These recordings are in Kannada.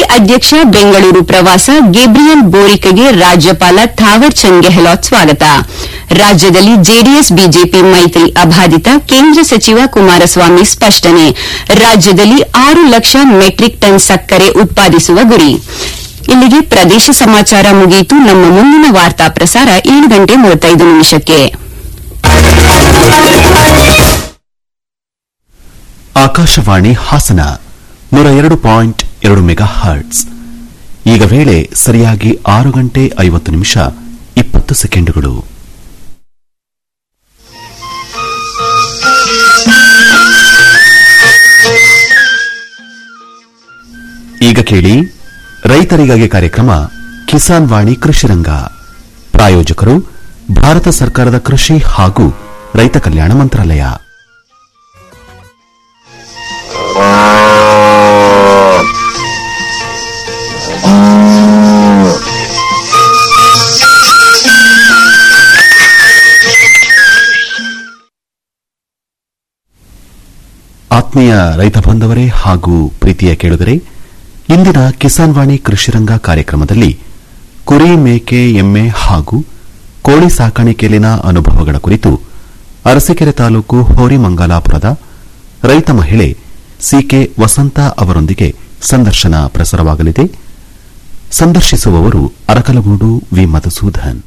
ಅಧ್ಯಕ್ಷ ಬೆಂಗಳೂರು ಪ್ರವಾಸ ಗೇಬ್ರಿಯಲ್ ಬೋರಿಕಗೆ ರಾಜ್ಯಪಾಲ ಥಾವರ್ ಚಂದ್ ಗೆಹ್ಲೋಟ್ ಸ್ವಾಗತ ರಾಜ್ಯದಲ್ಲಿ ಜೆಡಿಎಸ್ ಬಿಜೆಪಿ ಮೈತ್ರಿ ಅಬಾಧಿತ ಕೇಂದ್ರ ಸಚಿವ ಕುಮಾರಸ್ವಾಮಿ ಸ್ಪಷ್ಟನೆ ರಾಜ್ಯದಲ್ಲಿ ಆರು ಲಕ್ಷ ಮೆಟ್ರಿಕ್ ಟನ್ ಸಕ್ಕರೆ ಉತ್ಪಾದಿಸುವ ಗುರಿ ಇಲ್ಲಿಗೆ ಪ್ರದೇಶ ಸಮಾಚಾರ ಮುಗಿಯಿತು ನಮ್ಮ ಮುಂದಿನ ವಾರ್ತಾ ಪ್ರಸಾರ ಏಳು ಗಂಟೆ ಮೂವತ್ತೈದು ನಿಮಿಷಕ್ಕೆ ಆಕಾಶವಾಣಿ ಹಾಸನ ನೂರ ಎರಡು ಪಾಯಿಂಟ್ ಎರಡು ಮೆಗಾ ಹರ್ಟ್ಸ್ ಈಗ ವೇಳೆ ಸರಿಯಾಗಿ ಆರು ಗಂಟೆ ಐವತ್ತು ನಿಮಿಷ ಇಪ್ಪತ್ತು ಸೆಕೆಂಡುಗಳು ಈಗ ಕೇಳಿ ರೈತರಿಗಾಗಿ ಕಾರ್ಯಕ್ರಮ ಕಿಸಾನ್ ವಾಣಿ ಕೃಷಿರಂಗ ಪ್ರಾಯೋಜಕರು ಭಾರತ ಸರ್ಕಾರದ ಕೃಷಿ ಹಾಗೂ ರೈತ ಕಲ್ಯಾಣ ಮಂತ್ರಾಲಯ ಆತ್ಮೀಯ ರೈತ ಬಾಂಧವರೇ ಹಾಗೂ ಪ್ರೀತಿಯ ಕೇಳುಗರೆ ಇಂದಿನ ಕಿಸಾನ್ ವಾಣಿ ಕೃಷಿರಂಗ ಕಾರ್ಯಕ್ರಮದಲ್ಲಿ ಕುರಿ ಮೇಕೆ ಎಮ್ಮೆ ಹಾಗೂ ಕೋಳಿ ಸಾಕಾಣಿಕೆಯಲ್ಲಿನ ಅನುಭವಗಳ ಕುರಿತು ಅರಸೀಕೆರೆ ತಾಲೂಕು ಹೋರಿಮಂಗಲಾಪುರದ ರೈತ ಮಹಿಳೆ ಸಿಕೆ ವಸಂತ ಅವರೊಂದಿಗೆ ಸಂದರ್ಶನ ಪ್ರಸಾರವಾಗಲಿದೆ ಸಂದರ್ಶಿಸುವವರು ಅರಕಲಗೂಡು ವಿ ಮಧುಸೂದನ್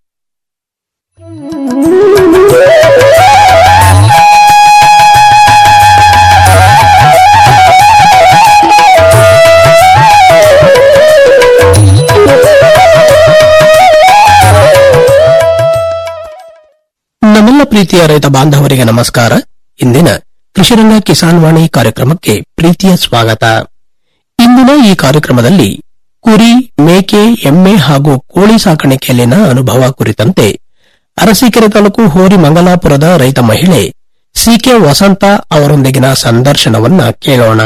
ನಮ್ಮೆಲ್ಲ ಪ್ರೀತಿಯ ರೈತ ಬಾಂಧವರಿಗೆ ನಮಸ್ಕಾರ ಇಂದಿನ ಕೃಷಿರಂಗ ಕಿಸಾನ್ ವಾಣಿ ಕಾರ್ಯಕ್ರಮಕ್ಕೆ ಪ್ರೀತಿಯ ಸ್ವಾಗತ ಇಂದಿನ ಈ ಕಾರ್ಯಕ್ರಮದಲ್ಲಿ ಕುರಿ ಮೇಕೆ ಎಮ್ಮೆ ಹಾಗೂ ಕೋಳಿ ಸಾಕಾಣಿಕೆಯಲ್ಲಿನ ಅನುಭವ ಕುರಿತಂತೆ ಅರಸೀಕೆರೆ ತಾಲೂಕು ಹೋರಿ ಮಂಗಲಾಪುರದ ರೈತ ಮಹಿಳೆ ಸಿಕೆ ವಸಂತ ಅವರೊಂದಿಗಿನ ಸಂದರ್ಶನವನ್ನ ಕೇಳೋಣ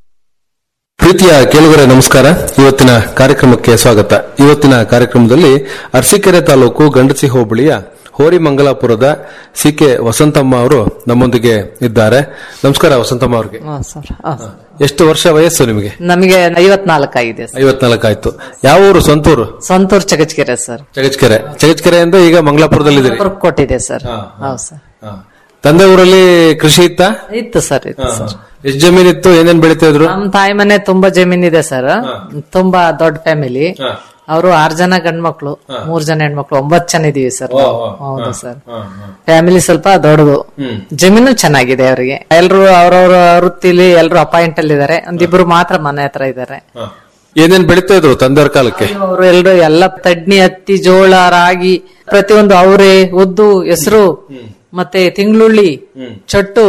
ಪ್ರೀತಿಯ ಕೇಳುಗರೆ ನಮಸ್ಕಾರ ಇವತ್ತಿನ ಕಾರ್ಯಕ್ರಮಕ್ಕೆ ಸ್ವಾಗತ ಇವತ್ತಿನ ಕಾರ್ಯಕ್ರಮದಲ್ಲಿ ಅರಸೀಕೆರೆ ತಾಲೂಕು ಗಂಡಸಿ ಹೋಬಳಿಯ ಹೋರಿಮಂಗಲಾಪುರದ ಸಿ ಕೆ ವಸಂತಮ್ಮ ಅವರು ನಮ್ಮೊಂದಿಗೆ ಇದ್ದಾರೆ ನಮಸ್ಕಾರ ವಸಂತಮ್ಮ ಅವರಿಗೆ ಹಾ, ಸರ್ ಹಾ. ಎಷ್ಟು ವರ್ಷ ವಯಸ್ಸು ನಿಮಗೆ ನಮಗೆ ಐವತ್ನಾಲ್ಕಾಗಿದೆ ಸರ್ ಐವತ್ನಾಲ್ಕಾಯ್ತು ಯಾವ ಊರು ಸ್ವಂತೂರು ಸ್ವಂತೂರ್ ಚಗಚ್ಕೆರೆ ಸರ್ ಚಗಚ್ಕೆರೆ ಚಗಚ್ಕೆರೆಯಿಂದ ಈಗ ಮಂಗಲಾಪುರದಲ್ಲಿದ್ದೀರಿ ವರ್ಕ್ ಕೊಟ್ಟಿದೆ ಸರ್ ಹೌದು ಸರ್ ತಂದೆ ಊರಲ್ಲಿ ಕೃಷಿ ಇತ್ತ ಇತ್ತು ಸರ್ ಇತ್ತು ಸರ್ ಎಷ್ಟು ಜಮೀನಿತ್ತು ಏನೇನ್ ಬೆಳಿತಾ ಇದ್ರು ನಮ್ ತಾಯಿ ಮನೆ ತುಂಬಾ ಜಮೀನಿದೆ ಸರ್ ತುಂಬಾ ದೊಡ್ಡ ಫ್ಯಾಮಿಲಿ ಅವರು ಆರ್ ಜನ ಗಂಡ್ಮಕ್ಳು ಮೂರ್ ಜನ ಹೆಣ್ಮಕ್ಳು ಒಂಬತ್ ಜನ ಇದೀವಿ ಸರ್ ನಾವು. ಹೌದು ಸರ್ ಫ್ಯಾಮಿಲಿ ಸ್ವಲ್ಪ ದೊಡ್ಡದು ಜಮೀನು ಚೆನ್ನಾಗಿದೆ ಅವರಿಗೆ ಎಲ್ರು ಅವ್ರವ್ರ ವೃತ್ತಿಲಿ ಎಲ್ರು ಅಪಾಯಿಂಟ್ ಅಲ್ಲಿ ಇದಾರೆ ಒಂದಿಬ್ರು ಮಾತ್ರ ಮನೆ ಹತ್ರ ಇದಾರೆ ಏನೇನ್ ಬೆಳಿತಾ ಇದ್ರು ತಂದೆಯವ್ರ ಕಾಲಕ್ಕೆ ಅವರು ಎಲ್ರು ಎಲ್ಲ ತಡ್ನಿ ಹತ್ತಿ ಜೋಳ ರಾಗಿ ಪ್ರತಿಯೊಂದು ಅವರೆ ಉದ್ದು ಹೆಸರು ಮತ್ತೆ ತಿಂಗ್ಳುಳ್ಳಿ ಚಟ್ಟು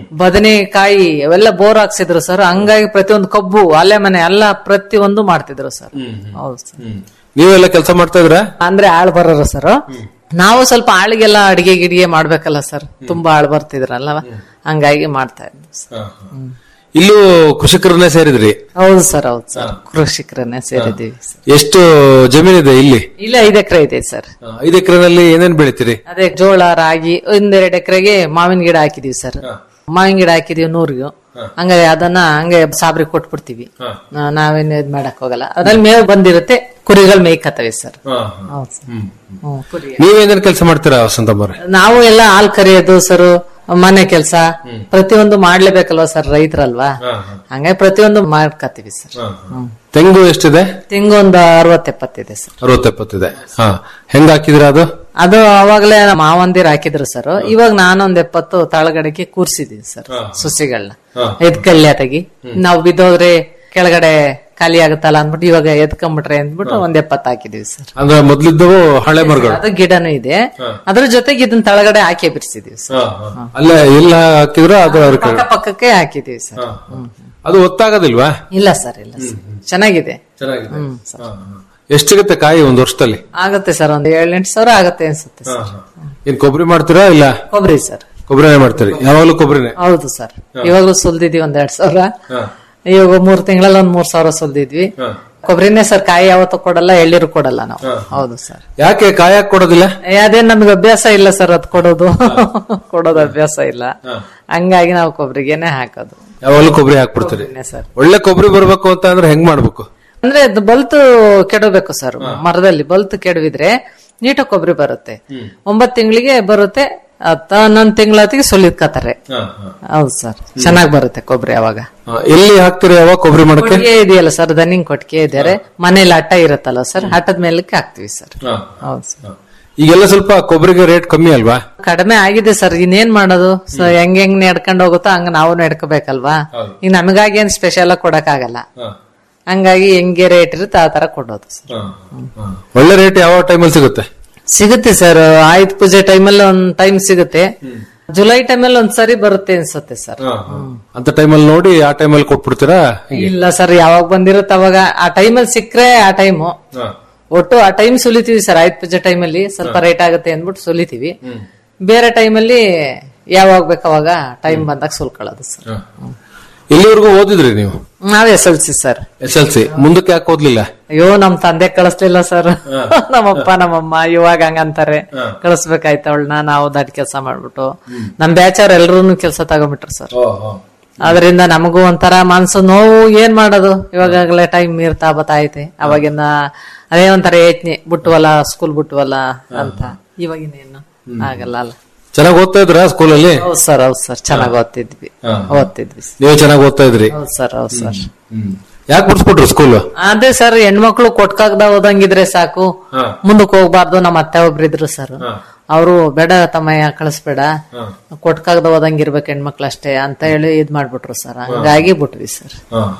ಬದನೆಕಾಯಿ ಅವೆಲ್ಲ ಬೋರ್ ಹಾಕ್ಸಿದ್ರು ಸರ್ ಹಂಗಾಗಿ ಪ್ರತಿಯೊಂದು ಕಬ್ಬು ಅಲೆ ಮನೆ ಎಲ್ಲ ಪ್ರತಿಯೊಂದು ಮಾಡ್ತಿದ್ರು ಸರ್ ಹೌದು ಸರ್ ನೀವೆಲ್ಲ ಕೆಲಸ ಮಾಡ್ತಾ ಇದ್ರ ಅಂದ್ರೆ ಆಳ್ ಬರೋರು ಸರ್ ನಾವು ಸ್ವಲ್ಪ ಆಳಿಗೆಲ್ಲ ಅಡಿಗೆ ಗಿಡಿಗೆ ಮಾಡ್ಬೇಕಲ್ಲ ಸರ್ ತುಂಬಾ ಆಳ್ ಬರ್ತಿದ್ರಲ್ಲ ಹಂಗಾಗಿ ಮಾಡ್ತಾ ಇದ್ವಿ ಸರ್. ಇಲ್ಲೂ ಕೃಷಿಕರನ್ನೇ ಸೇರಿದ್ರಿ ಹೌದು ಸರ್ ಹೌದು ಸರ್ ಕೃಷಿಕರನ್ನೇ ಸೇರಿದ್ದೀವಿ ಸರ್. ಎಷ್ಟು ಜಮೀನಿದೆ ಇಲ್ಲಿ ಇಲ್ಲ ಐದು ಎಕರೆ ಇದೆ ಸರ್ ಐದು ಎಕರೆನಲ್ಲಿ ಏನೇನ್ ಬೆಳಿತೀರಿ ಅದೇ ಜೋಳ ರಾಗಿ ಒಂದೆರಡು ಎಕರೆಗೆ ಮಾವಿನ ಗಿಡ ಹಾಕಿದೀವಿ ಸರ್ ಮಾವಿನ ಗಿಡ ಹಾಕಿದೀವಿ ನೂರಿಗೂ ಹಂಗಾಗಿ ಅದನ್ನ ಹಂಗೆ ಸಾಬ್ರಿ ಕೊಟ್ಬಿಡ್ತೀವಿ ನಾ- ನಾವೇನು ಇದ್ ಮಾಡಕ್ ಹೋಗಲ್ಲ ಅದ್ರಲ್ಲಿ ಮೇವು ಬಂದಿರುತ್ತೆ ಕುರಿಗಳು ಮೇಯ್ಕತ್ತವೆ ಸರ್ ಹೌದು ಸರ್ ಹ್ಮ್, ಕುರಿ ನೀವೇನೇನ್ ಕೆಲಸ ಮಾಡ್ತೀರಾ ವಸಂತಮ್ಮವ್ರೆ ನಾವು ಎಲ್ಲ ಹಾಲ್ ಕರಿಯೋದು ಸರ್ ಮನೆ ಕೆಲಸ ಪ್ರತಿಯೊಂದು ಮಾಡ್ಲೇಬೇಕಲ್ವಾ ಸರ್ ರೈತರಲ್ವಾ ಹಂಗಾಗಿ ಪ್ರತಿಯೊಂದು ಮಾಡ್ಕತ್ತೀವಿ ಸರ್ ಹ್ಮ್. ತೆಂಗು ಎಷ್ಟಿದೆ ತೆಂಗು ಒಂದು ಅರವತ್ತು ಎಪ್ಪತ್ತಿದೆ ಸರ್ ಅರವತ್ತೆಪ್ಪತ್ತಿದೆ ಹಾ ಹೆಂಗ್ ಹಾಕಿದಿರ ಅದು ಅದು ಅವಾಗಲೇ ನಮ್ಮ ಮಾವಂದಿರ್ ಹಾಕಿದ್ರು ಸರ್ ಇವಾಗ ನಾನೊಂದ್ ಎಪ್ಪತ್ತು ತಳಗಡೆಗೆ ಕೂರ್ಸಿದೀನಿ ಸರ್ ಸುಸಿಗಳನ್ನ ಎದ್ಕಲ್ಯ ತೆಗಿ ನಾವು ಬಿದ್ದೋದ್ರೆ ಕೆಳಗಡೆ ಖಾಲಿ ಆಗುತ್ತಲ್ಲ ಅಂದ್ಬಿಟ್ಟು ಇವಾಗ ಎದ್ಕೊಂಡ್ಬಿಟ್ರೆ ಅಂದ್ಬಿಟ್ಟು ಒಂದ್ ಎಪ್ಪತ್ತು ಹಾಕಿದೀವಿ ಸರ್ ಅಂದ್ರೆ ಮೊದ್ಲಿದ್ದವು ಹಳೆ ಮರಗಳು ಅದು ಗಿಡನೂ ಇದೆ ಅದ್ರ ಜೊತೆಗೆ ಇದನ್ನ ತಳಗಡೆ ಹಾಕಿ ಬಿರ್ಸಿದೀವಿ ಸರ್ ಅಲ್ಲ ಎಲ್ಲ ಹಾಕಿದ್ರು ಅದು ಅವ್ರ ಪಕ್ಕ ಪಕ್ಕಕ್ಕೆ ಹಾಕಿದೀವಿ ಸರ್ ಅದು ಒತ್ತಾಗೋದಿಲ್ವಾ ಇಲ್ಲ ಸರ್ ಇಲ್ಲ ಸರ್ ಚೆನ್ನಾಗಿದೆ ಚೆನ್ನಾಗಿದೆ ಹ್ಮ್ ಸರ್ ಎಷ್ಟು ಸಿಗುತ್ತೆ ಕಾಯಿ ಒಂದ್ ವರ್ಷದಲ್ಲಿ ಆಗತ್ತೆ ಸರ್ ಒಂದ್ ಏಳೆಂಟು ಸಾವಿರ ಆಗತ್ತೆ ಅನ್ಸುತ್ತೆ ಸರ್ ಏನ್ ಕೊಬ್ಬರಿ ಮಾಡ್ತೀರಾ ಇಲ್ಲ ಕೊಬ್ಬರಿ ಸರ್ ಕೊಬ್ಬರಿನೇ ಮಾಡ್ತೀರಿ ಯಾವಾಗ್ಲೂ ಕೊಬ್ಬರಿನೇ ಹೌದು ಸರ್ ಇವಾಗಲೂ ಸುಲ್ದಿದ್ವಿ ಒಂದ್ ಎರಡ್ ಸಾವಿರ ಇವಾಗ ಮೂರ್ ತಿಂಗಳಲ್ಲಿ ಒಂದ್ ಮೂರ್ ಸಾವಿರ ಸುಲ್ದಿದ್ವಿ ಕೊಬ್ಬರಿನೇ ಸರ್ ಕಾಯಿ ಯಾವತ್ತೂ ಕೊಡಲ್ಲ ಎಳ್ನೀರು ಕೊಡಲ್ಲ ನಾವು ಹೌದು ಸರ್ ಯಾಕೆ ಕಾಯಿ ಹಾಕ್ ಕೊಡೋದಿಲ್ಲ ಅದೇ ನಮ್ಗೆ ಅಭ್ಯಾಸ ಇಲ್ಲ ಸರ್ ಅದ್ ಕೊಡೋದು ಕೊಡೋದು ಅಭ್ಯಾಸ ಇಲ್ಲ ಹಂಗಾಗಿ ನಾವು ಕೊಬ್ಬರಿಗೆನೆ ಹಾಕೋದು ಯಾವಾಗ್ಲೂ ಕೊಬ್ಬರಿ ಹಾಕ್ಬಿಡ್ತೀರಿ ಕೊಬ್ಬರಿನೇ ಸರ್ ಒಳ್ಳೆ ಕೊಬ್ಬರಿ ಬರ್ಬೇಕು ಅಂತ ಅಂದ್ರೆ ಹೆಂಗ್ ಮಾಡ್ಬೇಕು ಅಂದ್ರೆ ಅದು ಬಲ್ತು ಕೆಡಬೇಕು ಸರ್ ಮರದಲ್ಲಿ ಬಲ್ತು ಕೆಡವಿದ್ರೆ ನೀಟಾಗಿ ಕೊಬ್ಬರಿ ಬರುತ್ತೆ ಒಂಬತ್ ತಿಂಗಳಿಗೆ ಬರುತ್ತೆ ಹತ್ತ ಹನ್ನೊಂದ್ ತಿಂಗಳತ್ತಿಗೆ ಸುಲಿದ್ಕತಾರೆ ಹೌದು ಸರ್ ಚೆನ್ನಾಗ್ ಬರುತ್ತೆ ಕೊಬ್ಬರಿ ಅವಾಗ ಆ, ಎಲ್ಲಿ ಹಾಕ್ತೀರಿ ಯಾವಾಗ ಕೊಬ್ಬರಿ ಮಾಡಕ್ಕೆ ಕೊಟ್ಟಿಗೆ ಇದೆಯಲ್ಲ ಸರ್ ದನಿಂಗ್ ಕೊಟ್ಟಿಗೆ ಇದ್ದಾರೆ ಮನೇಲಿ ಅಟ್ಟ ಇರುತ್ತಲ್ಲ ಸರ್ ಹಟ್ಟದ ಮೇಲಕ್ಕೆ ಹಾಕ್ತಿವಿ ಸರ್ ಹೌದು ಸರ್ ಈಗೆಲ್ಲ ಸ್ವಲ್ಪ ಕೊಬ್ಬರಿಗೆ ರೇಟ್ ಕಮ್ಮಿ ಅಲ್ವಾ ಕಡಿಮೆ ಆಗಿದೆ ಸರ್ ಇನ್ನೇನ್ ಮಾಡೋದು ಸೊ ಹೆಂಗ್ ಹೆಂಗ್ ನಡ್ಕೊಂಡು ಹೋಗುತ್ತೋ ಹಂಗ ನಾವು ನಡ್ಕೋಬೇಕಲ್ವಾ ಈಗ ನಮಗಾಗಿ ಏನ್ ಸ್ಪೆಷಲ್ ಕೊಡಕ್ ಆಗಲ್ಲ ಹಂಗಾಗಿ ಹೆಂಗೆ ರೇಟ್ ಇರುತ್ತೆ ಆ ತರ ಕೊಡೋದು ಸರ್ ಒಳ್ಳೆ ರೇಟ್ ಯಾವ ಟೈಮಲ್ಲಿ ಸಿಗುತ್ತೆ ಸಿಗುತ್ತೆ ಸರ್ ಆಯುಧ ಪೂಜೆ ಟೈಮಲ್ಲಿ ಒಂದ್ ಟೈಮ್ ಸಿಗುತ್ತೆ ಜುಲೈ ಟೈಮಲ್ಲಿ ಒಂದ್ ಸರಿ ಬರುತ್ತೆ ಅನ್ಸುತ್ತೆ ಸರ್ ಅಂತ ಟೈಮಲ್ಲಿ ನೋಡಿ ಆ ಟೈಮಲ್ಲಿ ಕೊಟ್ಬಿಡ್ತೀರಾ ಇಲ್ಲ ಸರ್ ಯಾವಾಗ ಬಂದಿರುತ್ತೆ ಅವಾಗ ಆ ಟೈಮಲ್ಲಿ ಸಿಕ್ಕ್ರೆ ಆ ಟೈಮು ಒಟ್ಟು ಆ ಟೈಮ್ ಸುಲಿತೀವಿ ಸರ್ ಆಯುಧ ಪೂಜೆ ಟೈಮಲ್ಲಿ ಸ್ವಲ್ಪ ರೇಟ್ ಆಗುತ್ತೆ ಅಂದ್ಬಿಟ್ಟು ಸುಲಿತೀವಿ ಬೇರೆ ಟೈಮಲ್ಲಿ ಯಾವಾಗ ಬೇಕು ಅವಾಗ ಟೈಮ್ ಬಂದಾಗ ಸುಲ್ಕೊಳ್ಳೋದು ಸರ್ ಇಲ್ಲಿವರೆಗೂ ಓದಿದ್ರಿ ನೀವು ನಾವ್ S L C sir S L C ಮುಂದಕ್ಕೆ ಯಾಕೆ ಓದ್ಲಿಲ್ಲ ಅಯ್ಯೋ ನಮ್ ತಂದೆ ಕಳಿಸ್ಲಿಲ್ಲ ಸರ್ ನಮ್ಮಪ್ಪ ನಮ್ಮಮ್ಮ ಇವಾಗ ಹಂಗಂತಾರೆ ಕಳಿಸ್ಬೇಕಾಯ್ತ ಅವಳನ್ನ ನಾವು ದಡ್ ಕೆಲಸ ಮಾಡ್ಬಿಟ್ಟು ನಮ್ ಬ್ಯಾಚರ್ ಎಲ್ರು ಕೆಲಸ ತಗೊಂಡ್ಬಿಟ್ರು ಸರ್ ಅದರಿಂದ ನಮಗೂ ಒಂಥರ ಮನ್ಸು ನೋವು ಏನ್ ಮಾಡೋದು ಇವಾಗಲೇ ಟೈಮ್ ಮೀರ್ತಾ ಬತ್ತೈತೆ ಅವಾಗಿಂದ ಅದೇ ಒಂಥರ ಯೋಚನೆ ಬಿಟ್ಟುವಲ್ಲ ಸ್ಕೂಲ್ ಬಿಟ್ಟುವಲ್ಲ ಅಂತ ಇವಾಗಿನೇನು ಆಗಲ್ಲ ಅಲ್ಲ ಚೆನ್ನಾಗಿ ಓದ್ತಾ ಇದ್ರ ಸ್ಕೂಲಲ್ಲಿ ಹೌದ್ ಸರ್ ಹೌದ್ ಸರ್ ಚೆನ್ನಾಗ್ ಓದ್ತಿದ್ವಿ ಓದ್ತಿದ್ವಿ ನೀವು ಚೆನ್ನಾಗಿ ಓದ್ತಾ ಇದ್ರಿ ಹೌದ್ ಸರ್ ಹೌದ್ ಸರ್ ಯಾಕೆ ಬಿಡ್ಸ್ಬಿಟ್ರು ಸ್ಕೂಲ್ ಅದೇ ಸರ್ ಹೆಣ್ಮಕ್ಳು ಕೊಟ್ಕಾಗ್ದ ಓದಂಗಿದ್ರೆ ಸಾಕು ಮುಂದಕ್ಕೆ ಹೋಗ್ಬಾರ್ದು ನಮ್ಮ ಅತ್ತೆ ಒಬ್ರು ಇದ್ರು ಸರ್ ಅವರು ಬೇಡ ತಮ್ಮಯ್ಯ ಕಳಿಸ್ಬೇಡ ಕೊಟ್ಕಾಗ್ದ ಓದಂಗಿರ್ಬೇಕು ಹೆಣ್ಮಕ್ಳು ಅಷ್ಟೇ ಅಂತ ಹೇಳಿ ಇದ್ ಮಾಡ್ಬಿಟ್ರು ಸರ್ ಹಂಗಾಗಿ ಬಿಟ್ವಿ ಸರ್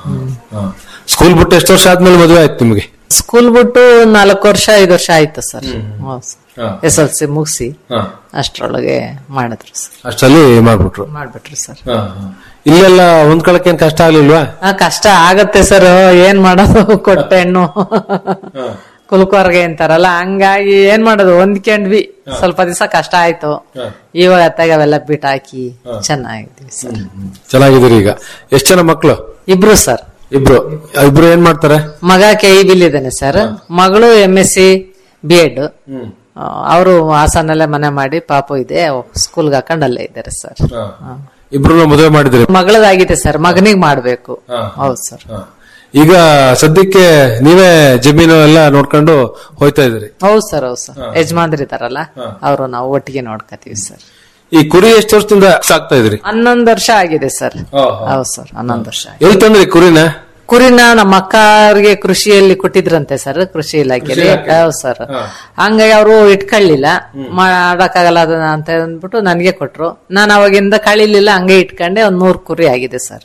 ಸ್ಕೂಲ್ ಬಿಟ್ಟು ಎಷ್ಟು ವರ್ಷ ಆದ್ಮೇಲೆ ಮದುವೆ ಆಯ್ತು ನಿಮಗೆ ಸ್ಕೂಲ್ ಬಿಟ್ಟು ನಾಲ್ಕು ವರ್ಷ ಐದು ವರ್ಷ ಆಯ್ತು ಸರ್ ಎಸ್ ಎಲ್ ಸಿ ಮುಗಿಸಿ ಅಷ್ಟ್ರೊಳಗೆ ಮಾಡಿದ್ರು ಸರ್ ಅಷ್ಟಲ್ಲಿ ಮಾಡ್ಬಿಟ್ರು ಮಾಡ್ಬಿಟ್ರು ಸರ್ ಇಲ್ಲೆಲ್ಲ ಹೊಂದ್ಕೊಳಕ್ ಏನ್ ಕಷ್ಟ ಆಗ್ಲಿಲ್ವಾ ಆ, ಕಷ್ಟ ಆಗತ್ತೆ ಸರ್ ಏನ್ ಮಾಡೋದು ಕೊಟ್ಟ ಹೆಣ್ಣು ಕುಲ್ಕೋರ್ಗೆ ಅಂತಾರಲ್ಲ ಹಂಗಾಗಿ ಏನ್ ಮಾಡೋದು ಹೊಂದ್ಕೊಂಡ್ವಿ ಸ್ವಲ್ಪ ದಿವಸ ಕಷ್ಟ ಆಯ್ತು ಇವಾಗ ಅತ್ತಾಗ ಅವೆಲ್ಲ ಬಿಟ್ಟು ಹಾಕಿ ಚೆನ್ನಾಗಿದ್ವಿ ಸರ್ ಚೆನ್ನಾಗಿದ್ದೀರಿ ಈಗ ಎಷ್ಟ್ ಜನ ಮಕ್ಳು ಇಬ್ರು ಸರ್ ಇಬ್ರು ಇಬ್ರು ಏನ್ ಮಾಡ್ತಾರೆ ಮಗ ಕೆ ಇ ಬಿಲ್ ಇದ್ದಾನೆ ಸರ್ ಮಗಳು M S C B Ed ಅವರು ಹಾಸನಲ್ಲೇ ಮನೆ ಮಾಡಿ ಪಾಪು ಇದೆ ಸ್ಕೂಲ್ಗೆ ಹಾಕೊಂಡು ಅಲ್ಲೇ ಇದ್ದಾರೆ ಸರ್ ಇಬ್ರು ಮದುವೆ ಮಾಡಿದ್ರಿ ಮಗಳದಾಗಿದೆ ಸರ್ ಮಗನಿಗೆ ಮಾಡ್ಬೇಕು ಹೌದು ಸರ್ ಈಗ ಸದ್ಯಕ್ಕೆ ನೀವೇ ಜಮೀನು ಎಲ್ಲ ನೋಡ್ಕೊಂಡು ಹೋಯ್ತಾ ಇದ್ರಿ ಹೌದು ಸರ್ ಹೌದು ಸರ್ ಯಜಮಾನ್ರು ಇದಾರಲ್ಲ ಅವರು ನಾವು ಒಟ್ಟಿಗೆ ನೋಡ್ಕತೀವಿ ಸರ್ ಈ ಕುರಿ ಎಷ್ಟು ವರ್ಷದಿಂದ ಸಾಕ್ತಾ ಇದ್ರಿ ಹನ್ನೊಂದು ವರ್ಷ ಆಗಿದೆ ಸರ್ ಹೌದು ಸರ್ ಹನ್ನೊಂದು ವರ್ಷ ಆಗಿದೆ. ಎಲ್ಲಿ ತಂದ್ರಿ ಕುರಿನ ಕುರಿನ ನಮ್ಮ ಅಕ್ಕವ್ರಿಗೆ ಕೃಷಿಯಲ್ಲಿ ಕೊಟ್ಟಿದ್ರಂತೆ ಸರ್ ಕೃಷಿ ಇಲಾಖೆಯಲ್ಲಿ ಹೌದು ಸರ್ ಹಂಗಾಗಿ ಅವರು ಇಟ್ಕೊಳ್ಳಿಲ್ಲ ಮಾಡಕ್ಕಾಗಲ್ಲ ಅದನ್ನ ಅಂತ ಅಂದ್ಬಿಟ್ಟು ನನ್ಗೆ ಕೊಟ್ರು ನಾನು ಅವಾಗಿಂದ ಕಳಿಲಿಲ್ಲ ಹಂಗೆ ಇಟ್ಕೊಂಡೆ ಒಂದ್ ನೂರ್ ಕುರಿ ಆಗಿದೆ ಸರ್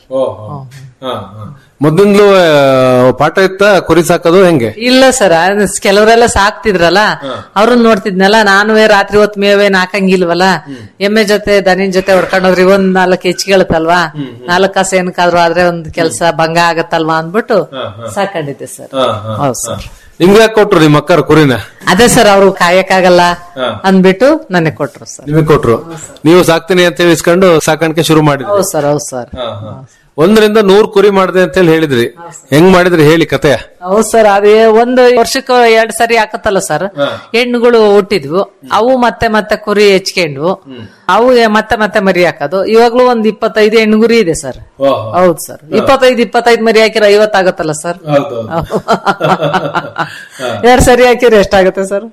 ಮೊದಲಿಂದಲೂ ಪಾಠ ಇತ್ತ ಕುರಿ ಸಾಕೋದು ಹೆಂಗೆ ಇಲ್ಲ ಸರ್ ಕೆಲವರೆಲ್ಲ ಸಾಕ್ತಿದ್ರಲ್ಲ ಅವ್ರನ್ನ ನೋಡ್ತಿದ್ನಲ್ಲ ನಾನು ರಾತ್ರಿ ಹೊತ್ತು ಮೇವೇನ್ ಹಾಕಂಗಿಲ್ವಲ್ಲ ಎಮ್ಮೆ ಜೊತೆ ದನಿನ್ ಜೊತೆ ಹೊಡ್ಕೊಂಡೋದ್ರಿ ಒಂದ್ ನಾಲ್ಕು ಹೆಚ್ಚಿಗೆಳುತ್ತಲ್ವಾ ನಾಲ್ಕು ಕಾಸು ಏನಕ್ಕಾದ್ರೂ ಆದ್ರೆ ಒಂದ್ ಕೆಲ್ಸ ಭಂಗ ಆಗತ್ತಲ್ವಾ ಅಂದ್ಬಿಟ್ಟು ಸಾಕೊಂಡಿದ್ದೆ ಸರ್ ಹೌದು ಸರ್ ನಿಮ್ಗೆ ಯಾಕೆ ಕೊಟ್ರು ನಿಮ್ಮ ಅಕ್ಕರ ಕುರಿನ ಅದೇ ಸರ್ ಅವ್ರು ಕಾಯಕ್ಕಾಗಲ್ಲ ಅಂದ್ಬಿಟ್ಟು ನನಗೆ ಕೊಟ್ರು ಸರ್ ನಿಮಗೆ ಕೊಟ್ರು ನೀವು ಸಾಕ್ತೀನಿ ಅಂತ ಹೇಳಿ ಇಸ್ಕೊಂಡು ಸಾಕಾಣಿಕೆ ಶುರು ಮಾಡಿದ್ರಿ ಹೌದು ಸರ್ ಹೌದು ಸರ್ ಒಂದರಿಂದ ನೂರ್ ಕುರಿ ಮಾಡಿದೆ ಅಂತ ಹೇಳಿ ಹೇಳಿದ್ರಿ ಹೆಂಗ್ ಮಾಡಿದ್ರಿ ಹೇಳಿ ಕತೆ ಹೌದು ಸರ್ ಅದೇ ಒಂದು ವರ್ಷಕ್ಕೆ ಎರಡ್ ಸರಿ ಹಾಕತ್ತಲ್ಲ ಸರ್ ಹೆಣ್ಣುಗಳು ಹುಟ್ಟಿದ್ವು ಅವು ಮತ್ತೆ ಮತ್ತೆ ಕುರಿ ಹೆಚ್ಕೊಂಡ್ವು ಅವು ಮತ್ತೆ ಮತ್ತೆ ಮರಿ ಹಾಕೋದು ಇವಾಗ್ಲೂ ಒಂದ್ ಇಪ್ಪತ್ತೈದು ಹೆಣ್ಣುಗುರಿ ಇದೆ ಸರ್ ಹೌದು ಸರ್ ಇಪ್ಪತ್ತೈದು ಇಪ್ಪತ್ತೈದು ಮರಿ ಹಾಕಿರ ಐವತ್ತಾಗತ್ತಲ್ಲ ಸರ್ ಎರಡ್ ಸರಿ ಹಾಕಿದ್ರೆ ಎಷ್ಟಾಗುತ್ತೆ ಸರ್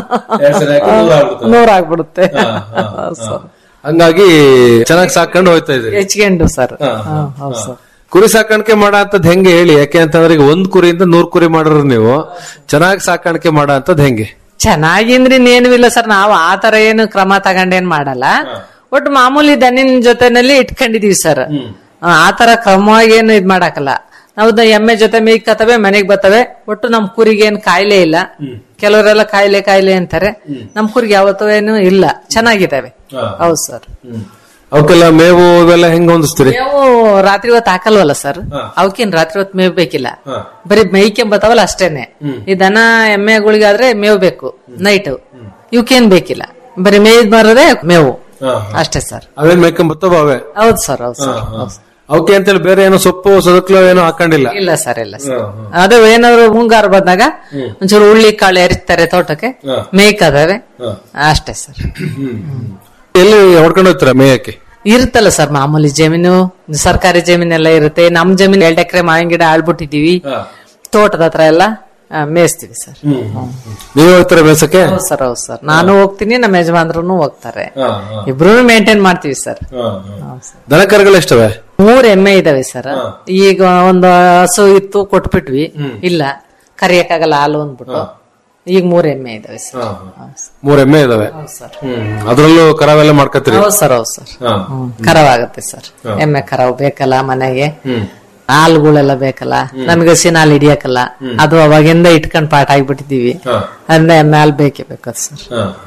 ನೂರ ಆಗ್ಬಿಡುತ್ತೆ ಹೌದು ಸರ್ ಹಂಗಾಗಿ ಚೆನ್ನಾಗಿ ಸಾಕೊಂಡು ಹೋಯ್ತಾ ಇದ್ರಿ ಹೆಚ್ಕೊಂಡು ಸರ್ ಹೌದು ಸರ್ ಕುರಿ ಸಾಕಾಣಿಕೆ ಮಾಡೋ ಅಂತದ್ ಹೆಂಗೆ ಹೇಳಿ ಯಾಕೆ ಅಂತಂದ್ರೆ ಈಗ ಒಂದ್ ಕುರಿಯಿಂದ ನೂರ್ ಕುರಿ ಮಾಡ್ರ ನೀವು ಚೆನ್ನಾಗಿ ಸಾಕಾಣಿಕೆ ಮಾಡೋ ಅಂತದ್ ಹೆಂಗೆ ಚೆನ್ನಾಗಿಂದ್ರೆ ಇನ್ನೇನು ಇಲ್ಲ ಸರ್ ನಾವು ಆ ತರ ಏನು ಕ್ರಮ ತಗೊಂಡೇನ್ ಮಾಡಲ್ಲ ಒಟ್ಟು ಮಾಮೂಲಿ ದನಿನ್ ಜೊತೆನಲ್ಲಿ ಇಟ್ಕೊಂಡಿದೀವಿ ಸರ್ ಆ ತರ ಕ್ರಮವಾಗಿ ಏನು ಇದ್ ಮಾಡಾಕಲ್ಲ ನಾವು ದ- ಎಮ್ಮೆ ಜೊತೆ ಮೇಯ್ಕತ್ತವೆ ಮನೆಗ್ ಬರ್ತವೆ ಒಟ್ಟು ನಮ್ ಕುರಿಗೆ ಏನ್ ಕಾಯಿಲೆ ಇಲ್ಲ ಕೆಲವರೆಲ್ಲ ಕಾಯಿಲೆ ಕಾಯಿಲೆ ಅಂತಾರೆ ನಮ್ ಕುರಿಗೆ ಯಾವತ್ತೂ ಏನು ಇಲ್ಲ ಚೆನ್ನಾಗಿದ್ದಾವೆ ಹೌದು ಸರ್ ಅವಕ್ಕೆಲ್ಲ ಮೇವು ಇವೆಲ್ಲ ಹೆಂಗ್ ಹೊಂದಿಸ್ತೀರಿ ಮೇವು ರಾತ್ರಿ ಹೊತ್ತು ಹಾಕಲ್ವಲ್ಲ ಸರ್ ಅವಕ್ಕೇನ್ ರಾತ್ರಿ ಹೊತ್ತು ಮೇವ್ ಬೇಕಿಲ್ಲ ಬರೀ ಮೇಯ್ಕೊಂಬತ್ತಾವಲ್ಲ ಅಷ್ಟೇನೆ ಈ ದನ ಎಮ್ಮೆಗಳಿಗಾದ್ರೆ ಮೇವ್ ಬೇಕು ನೈಟ್ ಇವಕ್ಕೇನ್ ಬೇಕಿಲ್ಲ ಬರೀ ಮೇಯ್ದ್ ಮಾರದೆ ಮೇವು ಅಷ್ಟೇ ಸರ್ ಅವೇನ್ ಮೇಯ್ಕೊಂಡ್ ಬರ್ತಾವ ಅವೇ ಹೌದು ಸರ್ ಹೌದು ಸರ್ ಹೌದು. ಅವಕ್ಕೆ ಅಂತೇಳಿ ಬೇರೆ ಏನೋ ಸೊಪ್ಪು ಸದಕ್ಲು ಏನೋ ಹಾಕೊಂಡಿಲ್ಲ ಇಲ್ಲ ಸರ್ ಇಲ್ಲ ಸರ್ ಅದು ಏನಾದ್ರು ಮುಂಗಾರು ಬಂದಾಗ ಒಂಚೂರು ಹುಳ್ಳಿ ಕಾಳು ಎರಿತಾರೆ ತೋಟಕ್ಕೆ ಮೇಯ್ಕದಾವೆ ಅಷ್ಟೇ ಸರ್ ಎಲ್ಲಿ ಹೊಡ್ಕೊಂಡು ಹೋಗ್ತೀರಾ ಮೇಯಕ್ಕೆ ಇರುತ್ತಲ್ಲ ಸರ್ ಮಾಮೂಲಿ ಜಮೀನು ಸರ್ಕಾರಿ ಜಮೀನೆಲ್ಲ ಇರುತ್ತೆ ನಮ್ ಜಮೀನ್ ಎರಡ್ ಎಕರೆ ಮಾವಿನ ಗಿಡ ಆಳ್ಬಿಟ್ಟಿದೀವಿ ತೋಟದ ಹತ್ರ ಎಲ್ಲ ಆ, ಮೇಯಿಸ್ತೀವಿ ಸರ್ ನೀವು ಹೋಗ್ತಾರೆ ಮೇಸಕ್ಕೆ ಹೌದು ಸರ್ ಹೌದು ಸರ್ ನಾನು ಹೋಗ್ತೀನಿ ನಮ್ಮ ಯಜಮಾನ್ರು ಹೋಗ್ತಾರೆ ಇಬ್ರು ಮೇಂಟೈನ್ ಮಾಡ್ತೀವಿ ಸರ್ ಹೌದು ಸರ್. ದನ ಕರುಗಳು ಎಷ್ಟವೆ ಮೂರ್ ಎಮ್ಮೆ ಇದಾವೆ ಸರ್ ಈಗ ಒಂದು ಹಸು ಇತ್ತು ಕೊಟ್ಬಿಟ್ವಿ ಇಲ್ಲ ಕರಿಯಕ್ಕಾಗಲ್ಲ ಹಾಲು ಅಂದ್ಬಿಟ್ಟು ಈಗ ಮೂರ್ ಎಮ್ಮೆ ಇದಾವೆ ಸರ್ ಹೌದು ಸರ್. ಮೂರ್ ಎಮ್ಮೆ ಇದಾವೆ ಹೌದು ಸರ್ ಅದ್ರಲ್ಲೂ ಕರಾವೆಲ್ಲ ಮಾಡ್ಕತ್ತೀರಿ ಹೌದು ಸರ್ ಹೌದು ಸರ್ ಹ್ಮ್. ಕರಾವ್ ಆಗತ್ತೆ ಸರ್ ಎಮ್ಮೆ ಕರಾವ್ ಬೇಕಲ್ಲ ಮನೆಗೆ ಹಾಲುಗಳೆಲ್ಲ ಬೇಕಲ್ಲ ನಮಗೆ ಹಸಿನ ಹಾಲು ಹಿಡಿಯಕಲ್ಲ ಅದು ಅವಾಗಿಂದ ಇಟ್ಕೊಂಡ್ ಪಾಠ ಆಗ್ಬಿಟ್ಟಿದೀವಿ ಅದನ್ನ ಎಮ್ಮೆ ಹಾಲು ಬೇಕೇ ಬೇಕು ಸರ್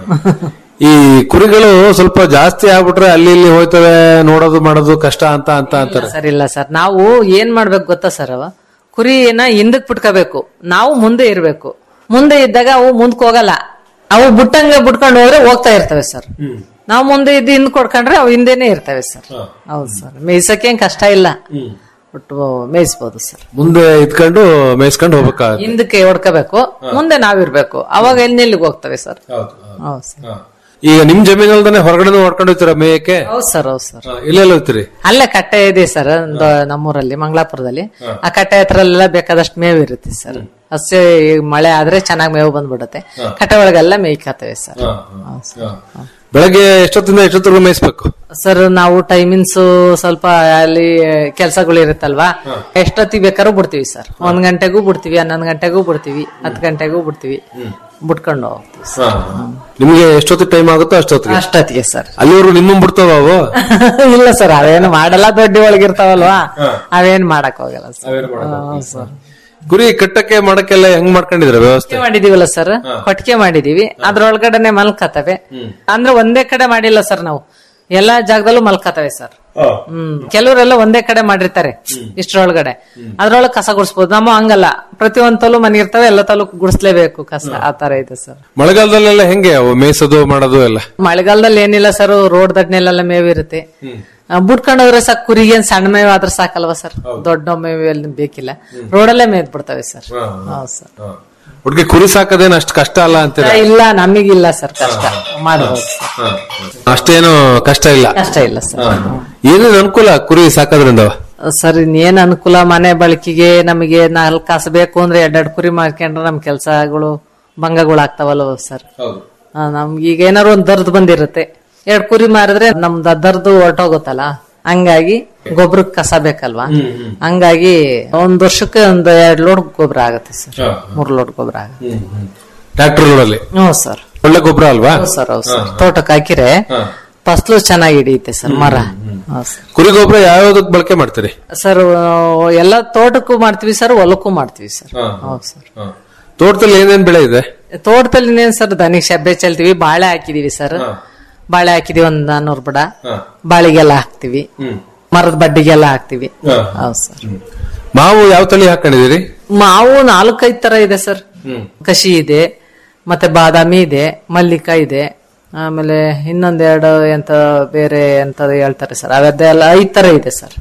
ಈ ಕುರಿಗಳು ಸ್ವಲ್ಪ ಜಾಸ್ತಿ ಆಗ್ಬಿಟ್ರೆ ಅಲ್ಲಿ ಇಲ್ಲಿ ಹೋಯ್ತವೆ ನೋಡೋದು ಮಾಡೋದು ಕಷ್ಟ ಅಂತ ಅಂತ ಅಂತಾರೆ ಸರ್ ಇಲ್ಲ ಸರ್ ನಾವು ಏನ್ ಮಾಡ್ಬೇಕು ಗೊತ್ತಾ ಸರ್ ಅವ ಕುರಿನ ಹಿಂದಕ್ ಬಿಟ್ಕೋಬೇಕು ನಾವು ಮುಂದೆ ಇರ್ಬೇಕು ಮುಂದೆ ಇದ್ದಾಗ ಅವು ಮುಂದಕ್ಕೆ ಹೋಗಲ್ಲ ಅವು ಬುಟ್ಟಂಗೆ ಬಿಟ್ಕೊಂಡು ಹೋದ್ರೆ ಹೋಗ್ತಾ ಇರ್ತವೆ ಸರ್ ನಾವು ಮುಂದೆ ಇದ್ದು ಹಿಂದ್ ಕೊಡ್ಕೊಂಡ್ರೆ ಅವು ಹಿಂದೆನೆ ಇರ್ತವೆ ಸರ್ ಹೌದು ಸರ್ ಮೇಯ್ಸಕ್ಕೆ ಏನ್ ಕಷ್ಟ ಇಲ್ಲ ಬಿಟ್ಟು ಮೇಯಿಸ್ಬೋದು ಸರ್ ಮುಂದೆ ಇದ್ಕೊಂಡು ಮೇಯಿಸ್ಕೊಂಡು ಹೋಗ್ಬೇಕಾಗತ್ತೆ ಹಿಂದಕ್ಕೆ ಹೊಡ್ಕೋಬೇಕು ಮುಂದೆ ನಾವಿರ್ಬೇಕು ಅವಾಗ ಎಲ್ಲಿಗೆ ಹೋಗ್ತವೆ ಸರ್ ಹೌದು ಸರ್ ಈಗ ನಿಮ್ ಜಮೀನಲ್ದಾನೆ ಹೊರಗಡೆ ಹೊಡ್ಕೊಂಡು ಹೋಗ್ತೀರಾ ಮೇಯಕ್ಕೆ ಹೌದು ಸರ್ ಹೌದು ಸರ್ ಇಲ್ಲೆಲ್ಲ ಹೋಗ್ತೀರಿ ಅಲ್ಲೇ ಕಟ್ಟೆ ಇದೆ ಸರ್ ಒಂದು ನಮ್ಮೂರಲ್ಲಿ ಮಂಗಳಾಪುರದಲ್ಲಿ ಆ ಕಟ್ಟೆ ಹತ್ರ ಎಲ್ಲ ಬೇಕಾದಷ್ಟು ಮೇವು ಇರುತ್ತೆ ಸರ್ ಅಷ್ಟೇ ಈಗ ಮಳೆ ಆದ್ರೆ ಚೆನ್ನಾಗಿ ಮೇವು ಬಂದ್ಬಿಡುತ್ತೆ ಕಟ್ಟೆ ಒಳಗೆಲ್ಲ ಮೇಯ್ಕತ್ತವೆ ಸರ್ ಹೌದು ಸರ್. ಬೆಳಗ್ಗೆ ಎಷ್ಟೊತ್ತಿಂದ ಎಷ್ಟೊತ್ತಿಗೂ ಮೇಯಿಸ್ಬೇಕು ಸರ್ ನಾವು ಟೈಮಿಂಗ್ಸ್ ಸ್ವಲ್ಪ ಅಲ್ಲಿ ಕೆಲ್ಸಗಳು ಇರುತ್ತಲ್ವಾ ಎಷ್ಟೊತ್ತಿಗೆ ಬೇಕಾದ್ರೂ ಬಿಡ್ತೀವಿ ಸರ್ ಒಂದ್ ಗಂಟೆಗೂ ಬಿಡ್ತೀವಿ ಹನ್ನೊಂದ್ ಗಂಟೆಗೂ ಬಿಡ್ತೀವಿ ಹತ್ತು ಗಂಟೆಗೂ ಬಿಡ್ತೀವಿ ಬಿಟ್ಕೊಂಡು ಹೋಗ್ತೀವಿ ಸರ್ ನಿಮ್ಗೆ ಎಷ್ಟೊತ್ತಿಗೆ ಟೈಮ್ ಆಗುತ್ತೋ ಅಷ್ಟೊತ್ತಿಗೆ ಅಷ್ಟೊತ್ತಿಗೆ ಸರ್ ಅಲ್ಲಿವರೆಗೂ ನಿಮ್ಮನ್ ಬಿಡ್ತಾವ ಅವು ಇಲ್ಲ ಸರ್ ಅವೇನು ಮಾಡಲ್ಲ ದೊಡ್ಡ ಒಳಗಿರ್ತಾವಲ್ವಾ ಅವೇನ್ ಮಾಡಕ್ ಹೋಗಲ್ಲ ಸರ್ ಹೌದು ಸರ್ ಕುರಿ ಕಟ್ಟಕ್ಕೆ ಮಾಡಕ್ಕೆಲ್ಲ ಹೆಂಗ್ ಮಾಡ್ಕೊಂಡಿದ್ರ ವ್ಯವಸ್ಥೆ ಕೊಟ್ಟಿಗೆ ಮಾಡಿದೀವಲ್ಲ ಸರ್ ಕೊಟ್ಟಿಗೆ ಮಾಡಿದೀವಿ ಅದ್ರೊಳಗಡೆನೆ ಮಲ್ಕತವೆ ಅಂದ್ರೆ ಒಂದೇ ಕಡೆ ಮಾಡಿಲ್ಲ ಸರ್ ನಾವು ಎಲ್ಲಾ ಜಾಗದಲ್ಲೂ ಮಲ್ಕತವೆ ಸರ್ ಹ್ಮ್ ಕೆಲವರೆಲ್ಲ ಒಂದೇ ಕಡೆ ಮಾಡಿರ್ತಾರೆ ಇಷ್ಟ್ರೊಳಗಡೆ ಅದ್ರೊಳಗೆ ಕಸ ಗುಡಿಸ್ಬೋದು ನಮ್ಮ ಹಂಗಲ್ಲ ಪ್ರತಿಯೊಂದ್ ತಲು ಮನೆ ಇರ್ತವೆ ಎಲ್ಲ ತಲು ಗುಡಿಸ್ಲೇಬೇಕು ಕಸ ಆ ತರ ಇದೆ ಸರ್ ಮಳೆಗಾಲದಲ್ಲೆಲ್ಲ ಹೆಂಗೆ ಅವು ಮೇಯಿಸೋದು ಮಾಡೋದು ಎಲ್ಲ ಮಳೆಗಾಲದಲ್ಲಿ ಏನಿಲ್ಲ ಸರ್ ರೋಡ್ ದಡ್ನೆಲೆಲ್ಲ ಮೇವು ಇರುತ್ತೆ ಬಿಟ್ಕೊಂಡು ಹೋದ್ರೆ ಸಾಕು ಕುರಿಗೆ ಏನ್ ಸಣ್ಣ ಮೇವು ಆದ್ರೆ ಸಾಕಲ್ವಾ ಸರ್ ದೊಡ್ಡ ಮೇವು ಎಲ್ಲಿ ಬೇಕಿಲ್ಲ ರೋಡಲ್ಲೇ ಮೇದ್ ಬಿಡ್ತವೆ ಸರ್ ಹೌದು ಸರ್ ಹುಡುಗಿ ಕುರಿ ಸಾಕೋದೇನು ಅಷ್ಟು ಕಷ್ಟ ಅಲ್ಲ ಅಂತೀರ ಇಲ್ಲ ನಮಗಿಲ್ಲ ಸರ್ ಕಷ್ಟ ಮಾಡಬಹುದು ಸರ್. ಅಷ್ಟೇನು ಕಷ್ಟ ಇಲ್ಲ ಕಷ್ಟ ಇಲ್ಲ ಸರ್ ಏನೇನು ಅನುಕೂಲ ಕುರಿ ಸಾಕೋದ್ರಿಂದ ಸರ್ ಇನ್ನೇನ್ ಅನುಕೂಲ ಮನೆ ಬಳಕೆಗೆ ನಮಗೆ ನಾಲ್ಕು ಕಾಸು ಬೇಕು ಅಂದ್ರೆ ಎರಡೆರಡು ಕುರಿ ಮಾಡ್ಕೊಂಡ್ರೆ ನಮ್ ಕೆಲ್ಸಗಳು ಭಂಗಗಳು ಆಗ್ತಾವಲ್ವ ಸರ್ ಆ, ನಮ್ಗೆ ಈಗ ಏನಾರು ಒಂದ್ ದರ್ದ್ ಬಂದಿರುತ್ತೆ ಎರಡ್ ಕುರಿ ಮಾರಿದ್ರೆ ನಮ್ದು ದರ್ದು ಹೊರಟೋಗುತ್ತಲ್ಲ ಹಂಗಾಗಿ ಗೊಬ್ಬರಕ್ಕೆ ಕಸ ಬೇಕಲ್ವಾ ಹಂಗಾಗಿ ಒಂದ್ ವರ್ಷಕ್ಕೆ ಒಂದ್ ಎರಡ್ ಲೋಡ್ ಗೊಬ್ಬರ ಆಗುತ್ತೆ ಸರ್ ಮೂರ್ ಲೋಡ್ ಗೊಬ್ಬರ ಆಗುತ್ತೆ ಟ್ರ್ಯಾಕ್ಟರ್ಗಳಲ್ಲಿ ಹ್ಞೂ ಸರ್ ಒಳ್ಳೆ ಗೊಬ್ಬರ ಅಲ್ವಾ ಹೌದು ಸರ್ ಹೌದು ಸರ್ ತೋಟಕ್ಕೆ ಹಾಕಿರೆ ಫಸ್ಲು ಚೆನ್ನಾಗಿ ಹಿಡಿಯುತ್ತೆ ಸರ್ ಮರ ಹೌದು ಸರ್ ಕುರಿ ಗೊಬ್ಬರ ಯಾವ್ಯಾವ್ದಕ್ ಬಳಕೆ ಮಾಡ್ತೀರಿ ಸರ್ ಆ, ಎಲ್ಲ ತೋಟಕ್ಕೂ ಮಾಡ್ತೀವಿ ಸರ್ ಹೊಲಕ್ಕೂ ಮಾಡ್ತೀವಿ ಸರ್ ಹೌದು ಸರ್ ತೋಟದಲ್ಲಿ ಏನೇನ್ ಬೆಳೆ ಇದೆ ತೋಟದಲ್ಲಿ ಇನ್ನೇನ್ ಸರ್ ದನಿಗೆ ಶಬ್ಬೆ ಚೆಲ್ತೀವಿ ಬಾಳೆ ಹಾಕಿದೀವಿ ಸರ್ ಬಾಳೆ ಹಾಕಿದೀವಿ ಒಂದ್ ನಾನ್ನೂರು ಬುಡ ಬಾಳಿಗೆಲ್ಲ ಹಾಕ್ತಿವಿ ಮರದ ಬಡ್ಡಿಗೆಲ್ಲ ಹಾಕ್ತಿವಿ ಹೌದು ಸರ್ ಮಾವು ಯಾವ ತಳಿ ಹಾಕೊಂಡಿದೀರಿ ಮಾವು ನಾಲ್ಕೈದು ತರ ಇದೆ ಸರ್ ಕಸಿ ಇದೆ ಮತ್ತೆ ಬಾದಾಮಿ ಇದೆ ಮಲ್ಲಿಕ ಇದೆ ಆಮೇಲೆ ಇನ್ನೊಂದೆರಡು ಎಂತ ಬೇರೆ ಎಂತ ಹೇಳ್ತಾರೆ ಸರ್ ಅವದ್ದೆಲ್ಲ ಐದ್ ತರ ಇದೆ ಸರ್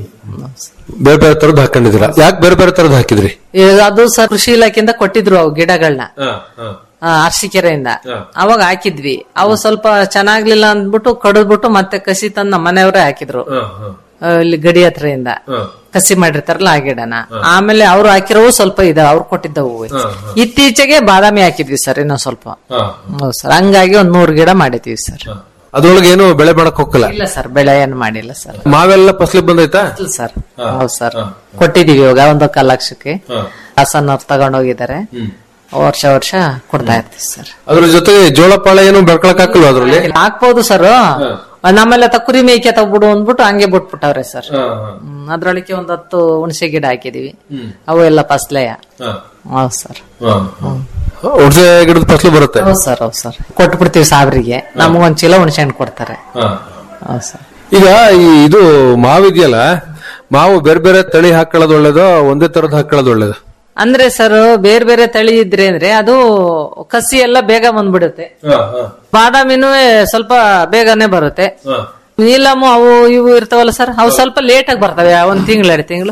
ಬೇರೆ ಬೇರೆ ತರದ್ ಹಾಕೊಂಡಿದ್ದೀರಾ ಯಾಕೆ ಬೇರೆ ಬೇರೆ ತರದ್ ಹಾಕಿದ್ರಿ ಈಗ ಅದು ಸರ್ ಕೃಷಿ ಇಲಾಖೆಯಿಂದ ಕೊಟ್ಟಿದ್ರು ಅವು ಗಿಡಗಳನ್ನ ಅರ್ಸಿಕೆರೆಯಿಂದ ಅವಾಗ ಹಾಕಿದ್ವಿ ಅವು ಸ್ವಲ್ಪ ಚೆನ್ನಾಗ್ಲಿಲ್ಲ ಅಂದ್ಬಿಟ್ಟು ಕಡಿದ್ಬಿಟ್ಟು ಮತ್ತೆ ಕಸಿ ತಂದು ನಮ್ಮ ಮನೆಯವರೇ ಹಾಕಿದ್ರು ಆ, ಇಲ್ಲಿ ಗಡಿ ಹತ್ರದಿಂದ ಕಸಿ ಮಾಡಿರ್ತಾರಲ್ಲ ಆ ಗಿಡನ ಆಮೇಲೆ ಅವ್ರು ಹಾಕಿರೋವು ಸ್ವಲ್ಪ ಇದಾವೆ ಅವ್ರು ಕೊಟ್ಟಿದ್ದವು ಇತ್ತೀಚೆಗೆ ಬಾದಾಮಿ ಹಾಕಿದ್ವಿ ಸರ್ ಇನ್ನೊಂದ್ ಸ್ವಲ್ಪ ಹೌದು ಸರ್ ಹಂಗಾಗಿ ಒಂದ್ ನೂರು ಗಿಡ ಮಾಡಿದೀವಿ ಸರ್ ಅದ್ರೊಳಗೆ ಏನು ಬೆಳೆ ಮಾಡಕ್ ಹೋಗಲ್ಲ ಇಲ್ಲ ಸರ್ ಬೆಳೆ ಏನು ಮಾಡಿಲ್ಲ ಸರ್ ಮಾವೆಲ್ಲ ಫಸಲಿಗೆ ಬಂದೈತಾ ಇಲ್ಲ ಸರ್ ಹೌದು ಸರ್ ಕೊಟ್ಟಿದೀವಿ ಇವಾಗ ಒಂದು ಕಾಲ್ ಲಕ್ಷಕ್ಕೆ ಹಾಸನವ್ರು ತಗೊಂಡೋಗಿದ್ದಾರೆ ವರ್ಷ ವರ್ಷ ಕೊಡ್ತಾ ಇರ್ತೀವಿ ಸರ್ ಅದ್ರ ಜೊತೆಗೆ ಜೋಳ ಪಾಳ ಏನು ಬೆಳ್ಕೊಳಕ್ ಹಾಕಲ್ವ ಅದ್ರಲ್ಲಿ ಹಾಕ್ಬೋದು ಸರ್ ನಮ್ಮೆಲ್ಲ ಕುರಿ ಮೇಯ್ಕೆ ತಗ್ಬಿಡು ಅಂದ್ಬಿಟ್ಟು ಹಂಗೆ ಬಿಟ್ಬಿಟ್ಟವ್ರೆ ಸರ್ ಹ್ಮ್, ಅದ್ರೊಳಗೆ ಒಂದ್ ಹತ್ತು ಹುಣಸೆ ಗಿಡ ಹಾಕಿದೀವಿ ಅವು ಎಲ್ಲ ಫಸ್ಲೆಯ ಹೌದು ಸರ್ ಹುಣಸೆ ಗಿಡದ ಫಸಲು ಬರುತ್ತೆ ಹೌದು ಸರ್ ಹೌದು ಸರ್ ಕೊಟ್ಬಿಡ್ತೀವಿ ಸಾವಿರಿಗೆ ನಮಗೊಂದ್ ಚೀಲ ಹುಣಸೆ ಹಣ್ಣು ಕೊಡ್ತಾರೆ ಹೌದು ಸರ್ ಈಗ ಈ ಇದು ಮಾವು ಇದೆಯಲ್ಲ ಮಾವು ಬೇರೆ ಬೇರೆ ತಳಿ ಹಾಕೊಳ್ಳೋದು ಒಳ್ಳೇದು ಒಂದೇ ತರದ್ ಹಾಕೊಳ್ಳೋದು ಒಳ್ಳೇದು ಅಂದ್ರೆ ಸರ್ ಬೇರೆ ಬೇರೆ ತಳಿ ಇದ್ರೆ ಅಂದ್ರೆ ಅದು ಕಸಿ ಎಲ್ಲ ಬೇಗ ಬಂದ್ಬಿಡುತ್ತೆ ಬಾದಾಮಿನೂ ಸ್ವಲ್ಪ ಬೇಗನೆ ಬರುತ್ತೆ ನೀಲಮು ಅವು ಇವು ಇರ್ತಾವಲ್ಲ ಸರ್ ಅವು ಸ್ವಲ್ಪ ಲೇಟ್ ಆಗಿ ಬರ್ತವೆ ಒಂದ್ ತಿಂಗಳು ಎರಡು ತಿಂಗಳು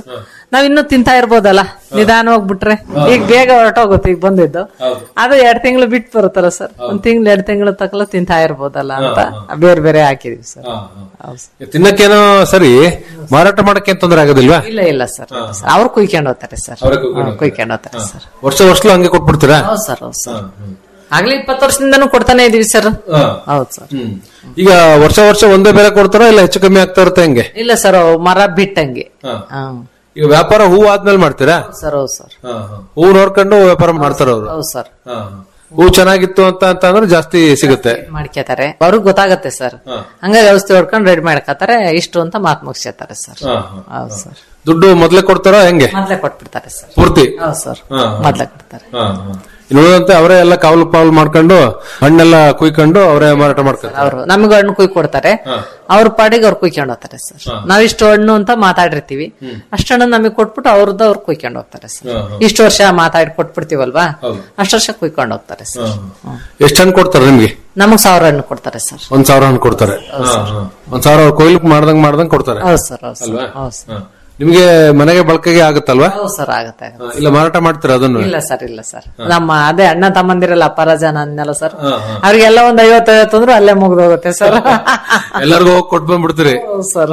ನಾವ್ ಇನ್ನೂ ತಿಂತಾ ಇರ್ಬೋದಲ್ಲ ನಿಧಾನವಾಗಿ ಬಿಟ್ರೆ ಈಗ ಬೇಗ ಹೊರಟೋಗುತ್ತೆ ಈಗ ಬಂದಿದ್ದು ಅದು ಎರಡ್ ತಿಂಗಳು ಬಿಟ್ಟು ಬರುತ್ತಲ್ಲ ಸರ್ ಒಂದ್ ತಿಂಗಳು ಎರಡ್ ತಿಂಗಳು ತಕ್ಕಲ ತಿಂತಾ ಇರ್ಬೋದಲ್ಲ ಅಂತ ಬೇರೆ ಬೇರೆ ಹಾಕಿದೀವಿ ಸರ್ ಹೌದು ಸರ್. ತಿನ್ನಕ್ಕೇನೋ ಸರಿ ಮಾರಾಟ ಮಾಡಕ್ಕೆ ಏನ್ ತೊಂದರೆ ಆಗೋದಿಲ್ವಾ ಇಲ್ಲ ಇಲ್ಲ ಸರ್ ಅವ್ರು ಕುಯ್ಕೊಂಡು ಹೋಗ್ತಾರೆ ಸರ್ ಹ್ಮ್, ಕುಯ್ಕೊಂಡು ಹೋಗ್ತಾರೆ ಸರ್ ವರ್ಷ ವರ್ಷಲು ಹಂಗೆ ಕೊಟ್ಬಿಡ್ತೀರಾ ಹೌದು ಸರ್ ಹೌದು ಸರ್ ಆಗ್ಲೇ ಇಪ್ಪತ್ತು ವರ್ಷದಿಂದನೂ ಕೊಡ್ತಾನೆ ಇದೀವಿ ಸರ್ ಹೌದು ಸರ್ ಈಗ ವರ್ಷ ವರ್ಷ ಒಂದೇ ಬೆಲೆ ಕೊಡ್ತಾರಾ ಇಲ್ಲ ಹೆಚ್ಚು ಕಮ್ಮಿ ಆಗ್ತಾ ಇರುತ್ತೆ ಹೆಂಗೆ ಇಲ್ಲ ಸರ್ ಮರ ಬಿಟ್ಟಂಗೆ ಹ್ಮ್ ಈಗ ವ್ಯಾಪಾರ ಹೂ ಆದ್ಮೇಲೆ ಮಾಡ್ತೀರಾ ಸರ್ ಹೌದು ಸರ್ ಹೂ ನೋಡ್ಕೊಂಡು ವ್ಯಾಪಾರ ಮಾಡ್ತಾರ ಅವ್ರು ಹೌದು ಸರ್ ಹೂ ಚೆನ್ನಾಗಿತ್ತು ಅಂತ ಅಂತ ಅಂದ್ರೆ ಜಾಸ್ತಿ ಸಿಗುತ್ತೆ ಮಾಡ್ಕೊತಾರೆ ಅವ್ರಿಗೆ ಗೊತ್ತಾಗತ್ತೆ ಸರ್ ಹಂಗಾಗಿ ಔಷಧಿ ಹೊಡ್ಕೊಂಡು ರೆಡಿ ಮಾಡ್ಕೊತಾರೆ ಇಷ್ಟು ಅಂತ ಮಾತು ಮುಗಿಸ್ತಾರೆ ಸರ್ ಹೌದು ಸರ್ ದುಡ್ಡು ಮೊದ್ಲೇ ಕೊಡ್ತಾರ ಹೆಂಗೆ ಮೊದ್ಲೇ ಕೊಟ್ಬಿಡ್ತಾರೆ ಸರ್ ಪೂರ್ತಿ ಹೌದು ಸರ್ ಮೊದ್ಲೇ ಕೊಡ್ತಾರೆ ಇನ್ನುಳಿದಂತೆ ಅವರೇ ಎಲ್ಲ ಕಾವಲು ಪಾವಲು ಮಾಡ್ಕೊಂಡು ಹಣ್ಣೆಲ್ಲ ಕುಯ್ಕೊಂಡು ಅವರೇ ಮಾರಾಟ ಮಾಡ್ತಾರೆ ಅವರು ನಮ್ಗೆ ಹಣ್ಣು ಕುಯ್ ಕೊಡ್ತಾರೆ ಅವ್ರ ಪಾಡಿಗೆ ಅವ್ರು ಕುಯ್ಕೊಂಡು ಹೋಗ್ತಾರೆ ಸರ್ ನಾವ್ ಇಷ್ಟು ಹಣ್ಣು ಅಂತ ಮಾತಾಡಿರ್ತೀವಿ ಅಷ್ಟು ಹಣ್ಣು ನಮಗೆ ಕೊಟ್ಬಿಟ್ಟು ಅವ್ರದ್ದು ಅವ್ರು ಕುಯ್ಕೊಂಡು ಹೋಗ್ತಾರೆ ಸರ್ ಇಷ್ಟು ವರ್ಷ ಮಾತಾಡಿ ಕೊಟ್ಬಿಡ್ತೀವಲ್ವಾ ಅಷ್ಟು ವರ್ಷ ಕುಯ್ಕೊಂಡು ಹೋಗ್ತಾರೆ ಸರ್ ಹ್ಮ್. ಎಷ್ಟು ಹಣ್ಣು ಕೊಡ್ತಾರೆ ನಿಮ್ಗೆ ನಮಗ್ ಸಾವಿರ ಹಣ್ಣು ಕೊಡ್ತಾರೆ ಸರ್ ಒಂದ್ ಸಾವಿರ ಹಣ್ಣು ಕೊಡ್ತಾರೆ ಒಂದ್ ಸಾವಿರ ಕೊಯ್ಲಿಕ್ ಮಾಡ್ದಂಗ್ ಮಾಡ್ದಂಗ್ ಕೊಡ್ತಾರೆ ಹೌದು ಸರ್ ಹೌದು ಸರ್ ಹೌದು ಸರ್ ನಿಮ್ಗೆ ಮನೆಗೆ ಬಳಕೆಗೆ ಆಗುತ್ತಲ್ವಾ ಹೌದು ಸರ್ ಆಗತ್ತೆ ಆಗತ್ತೆ. ಇಲ್ಲ ಮಾರಾಟ ಮಾಡ್ತೀರಾ ಅದನ್ನು ಇಲ್ಲ ಸರ್ ಇಲ್ಲ ಸರ್ ನಮ್ಮ ಅದೇ ಅಣ್ಣ ತಮ್ಮಂದಿರಲ್ಲ ಅಪ್ಪಾರ ಜನ ಅನ್ನಲ್ಲ ಸರ್ ಅವ್ರಿಗೆಲ್ಲ ಒಂದ್ ಐವತ್ತು ಐವತ್ತು ಅಂದ್ರು ಅಲ್ಲೇ ಮುಗ್ದೋಗುತ್ತೆ ಸರ್ ಎಲ್ಲರಿಗೂ ಹೋಗಿ ಕೊಟ್ಟು ಬಂದ್ಬಿಡ್ತೀರಿ ಹೌದು ಸರ್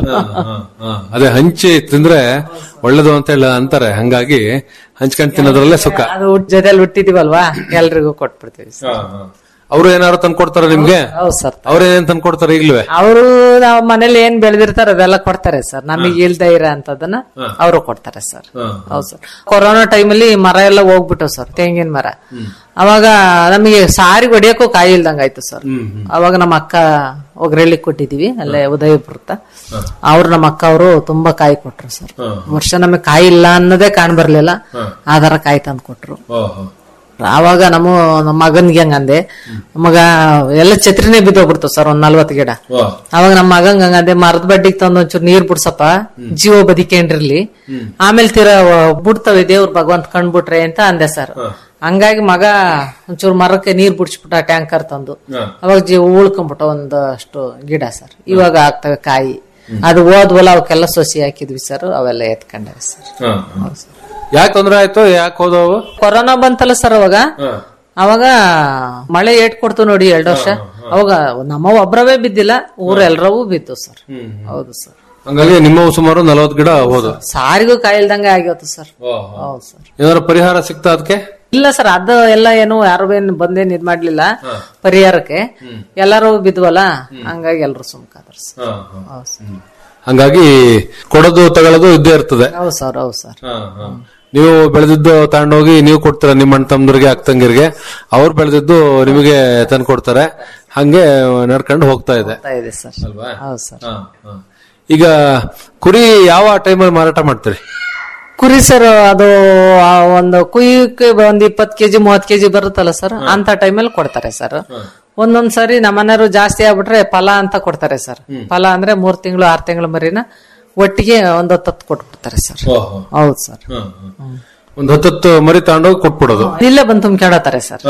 ಅದೇ ಹಂಚಿ ತಿಂದ್ರೆ ಒಳ್ಳೇದು ಅಂತ ಹೇಳ ಅಂತಾರೆ ಹಂಗಾಗಿ ಹಂಚ್ಕೊಂಡ್ ತಿನ್ನೋದ್ರಲ್ಲೇ ಸುಖ ಅದು ಹುಟ್- ಜೊತೆಲಿ ಹುಟ್ಟಿದೀವಲ್ವಾ ಎಲ್ರಿಗೂ ಕೊಟ್ಬಿಡ್ತೀವಿ ಸರ್ ಅವ್ರು ಏನಾದ್ರು ತಂದ್ಕೊಡ್ತಾರ ನಿಮ್ಗೆ ಹೌದು ಸರ್ ಅವ್ರೇನೇನ್ ತಂದ್ಕೊಡ್ತಾರೆ ಈಗ್ಲೂ ಅವರು ನಾವ್ ಮನೇಲಿ ಏನ್ ಬೆಳೆದಿರ್ತಾರ ಅದೆಲ್ಲ ಕೊಡ್ತಾರೆ ಸರ್ ನಮಗೆ ಇಲ್ದೇ ಇರ ಅಂತದನ್ನ ಅವರು ಕೊಡ್ತಾರೆ ಸರ್ ಹೌದು ಸರ್ ಕೊರೋನಾ ಟೈಮಲ್ಲಿ ಮರ ಎಲ್ಲ ಹೋಗ್ಬಿಟ್ಟು ಸರ್ ತೆಂಗಿನ ಮರ ಅವಾಗ ನಮಗೆ ಸಾರಿ ಹೊಡಿಯಕ್ಕೂ ಕಾಯಿ ಇಲ್ದಂಗ ಆಯ್ತು ಸರ್ ಅವಾಗ ನಮ್ಮ ಅಕ್ಕ ಒಗ್ರಳ್ಳಿ ಕೊಟ್ಟಿದೀವಿ ಅಲ್ಲೇ ಉದಯಪುರತ ಅವ್ರು ನಮ್ಮ ಅಕ್ಕ ಅವರು ತುಂಬಾ ಕಾಯಿ ಕೊಟ್ರು ಸರ್ ವರ್ಷ ನಮಗೆ ಕಾಯಿ ಇಲ್ಲ ಅನ್ನೋದೇ ಕಾಣ್ ಬರ್ಲಿಲ್ಲ ಆಧಾರ ಕಾಯಿ ತಂದು ಕೊಟ್ರು ಆವಾಗ ನಮ್ಮ ನಮ್ಮ ಮಗನ್ಗೆ ಹಂಗಂದೆ ಮಗ ಎಲ್ಲ ಛತ್ರಿನೇ ಬಿದ್ದೋಗ್ಬಿಡ್ತು ಸರ್ ಒಂದ್ ನಲ್ವತ್ತು ಗಿಡ ಅವಾಗ ನಮ್ಮ ಮಗಂಗ್ ಹಂಗಂದೆ ಮರದ ಬಡ್ಡಿಗೆ ತಂದು ಒಂಚೂರು ನೀರ್ ಬಿಡ್ಸಪ್ಪ ಜೀವ ಬದಿಕೇಂಡ್ರಿರ್ಲಿ ಆಮೇಲೆ ತೀರಾ ಬಿಡ್ತವೆ ದೇವ್ರ ಭಗವಂತ ಕಂಡ್ಬಿಟ್ರೆ ಅಂತ ಅಂದೆ ಸರ್ ಹಂಗಾಗಿ ಮಗ ಒಂಚೂರು ಮರಕ್ಕೆ ನೀರ್ ಬಿಡ್ಸ್ಬಿಟ್ಟ ಟ್ಯಾಂಕರ್ ತಂದು ಅವಾಗ ಜೀವ ಉಳ್ಕೊಂಬಿಟ್ಟ ಒಂದಷ್ಟು ಗಿಡ ಸರ್ ಇವಾಗ ಆಗ್ತವೆ ಕಾಯಿ ಅದು ಹೋದ್ವಲ್ಲ ಅವಕ್ಕೆಲ್ಲ ಸೊಸಿ ಹಾಕಿದ್ವಿ ಸರ್ ಅವೆಲ್ಲ ಎತ್ಕೊಂಡವೆ ಸರ್ ಹೌದು ಸರ್. ಯಾಕೆ ತೊಂದ್ರೆ ಆಯ್ತು ಯಾಕೆ ಹೋದವು ಕೊರೋನಾ ಬಂತಲ್ಲ ಸರ್ ಅವಾಗ ಅವಾಗ ಮಳೆ ಏಟ್ ಕೊಡ್ತು ನೋಡಿ ಎರಡ್ ವರ್ಷ ಅವಾಗ ನಮ್ಮ ಒಬ್ರವೇ ಬಿದ್ದಿಲ್ಲ ಊರೆಲ್ರವೂ ಬಿತ್ತು ಸರ್ ಹೌದು ಸರ್ ಹಂಗಾಗಿ ನಿಮ್ಮವು ಸುಮಾರು ನಲವತ್ತು ಗಿಡ ಹೋದು ಸಾರಿಗೂ ಕಾಯಿಲ್ದಂಗೆ ಆಗಿತ್ತು ಸರ್ ಹೌದು ಸರ್ ಏನಾದ್ರು ಪರಿಹಾರ ಸಿಕ್ತಾ ಅದಕ್ಕೆ ಇಲ್ಲ ಸರ್ ಅದು ಎಲ್ಲ ಏನು ಯಾರು ಏನ್ ಬಂದೇನ್ ಇದ್ ಮಾಡ್ಲಿಲ್ಲ ಪರಿಹಾರಕ್ಕೆ ಎಲ್ಲರೂ ಬಿದ್ವಲ್ಲ ಹಂಗಾಗಿ ಎಲ್ರು ಸುಮ್ಕಾದ್ರ ಸರ್ ಹೌದು ಸರ್ ಹಂಗಾಗಿ ಕೊಡೋದು ತಗೊಳ್ಳೋದು ಇದ್ದೇ ಇರ್ತದೆ ಹೌದು ಸರ್ ಹೌದು ಸರ್ ನೀವು ಬೆಳೆದಿದ್ದು ತಗೊಂಡೋಗಿ ನೀವು ಕೊಡ್ತೀರ ನಿಮ್ಮ ಅಣ್ಣ ತಮ್ಮದ್ರಿಗೆ ಅಕ್ಕಂಗಿರಿಗೆ ಅವ್ರು ಬೆಳೆದಿದ್ದು ನಿಮಗೆ ತಂದು ಕೊಡ್ತಾರೆ ಹಂಗೆ ನಡ್ಕೊಂಡು ಹೋಗ್ತಾ ಇದೆ ಆಗ್ತಾ ಇದೆ ಸರ್ ಹೌದು ಸರ್ ಈಗ ಕುರಿ ಯಾವ ಟೈಮಲ್ಲಿ ಮಾರಾಟ ಮಾಡ್ತೀರಿ ಕುರಿ ಸರ್ ಅದು ಆ ಒಂದು ಕುಯ್ಯಕ್ಕೆ ಒಂದ್ ಇಪ್ಪತ್ ಕೆಜಿ ಮೂವತ್ ಕೆಜಿ ಬರುತ್ತಲ್ಲ ಸರ್ ಅಂತ ಟೈಮಲ್ಲಿ ಕೊಡ್ತಾರೆ ಸರ್ ಒಂದೊಂದ್ ಸರಿ ನಮ್ಮನೆಯವರು ಜಾಸ್ತಿ ಆಗ್ಬಿಟ್ರೆ ಫಲ ಅಂತ ಕೊಡ್ತಾರೆ ಸರ್ ಫಲ ಅಂದ್ರೆ ಮೂರ್ ತಿಂಗಳು ಆರ್ ತಿಂಗಳು ಮರಿನ ಒಟ್ಟಿಗೆ ಒಂದ್ ಹತ್ತು ಕೊಟ್ಬಿಡ್ತಾರೆ ಸರ್ ಹೌದು ಸರ್ ಒಂದ್ ಹತ್ತತ್ತು ಮರಿ ತಗೊಂಡೋಗಿ ಕೊಟ್ಬಿಡೋದು ಇಲ್ಲೇ ಬಂದು ತುಂಬ್ಕೊಂಡೋತಾರೆ ಸರ್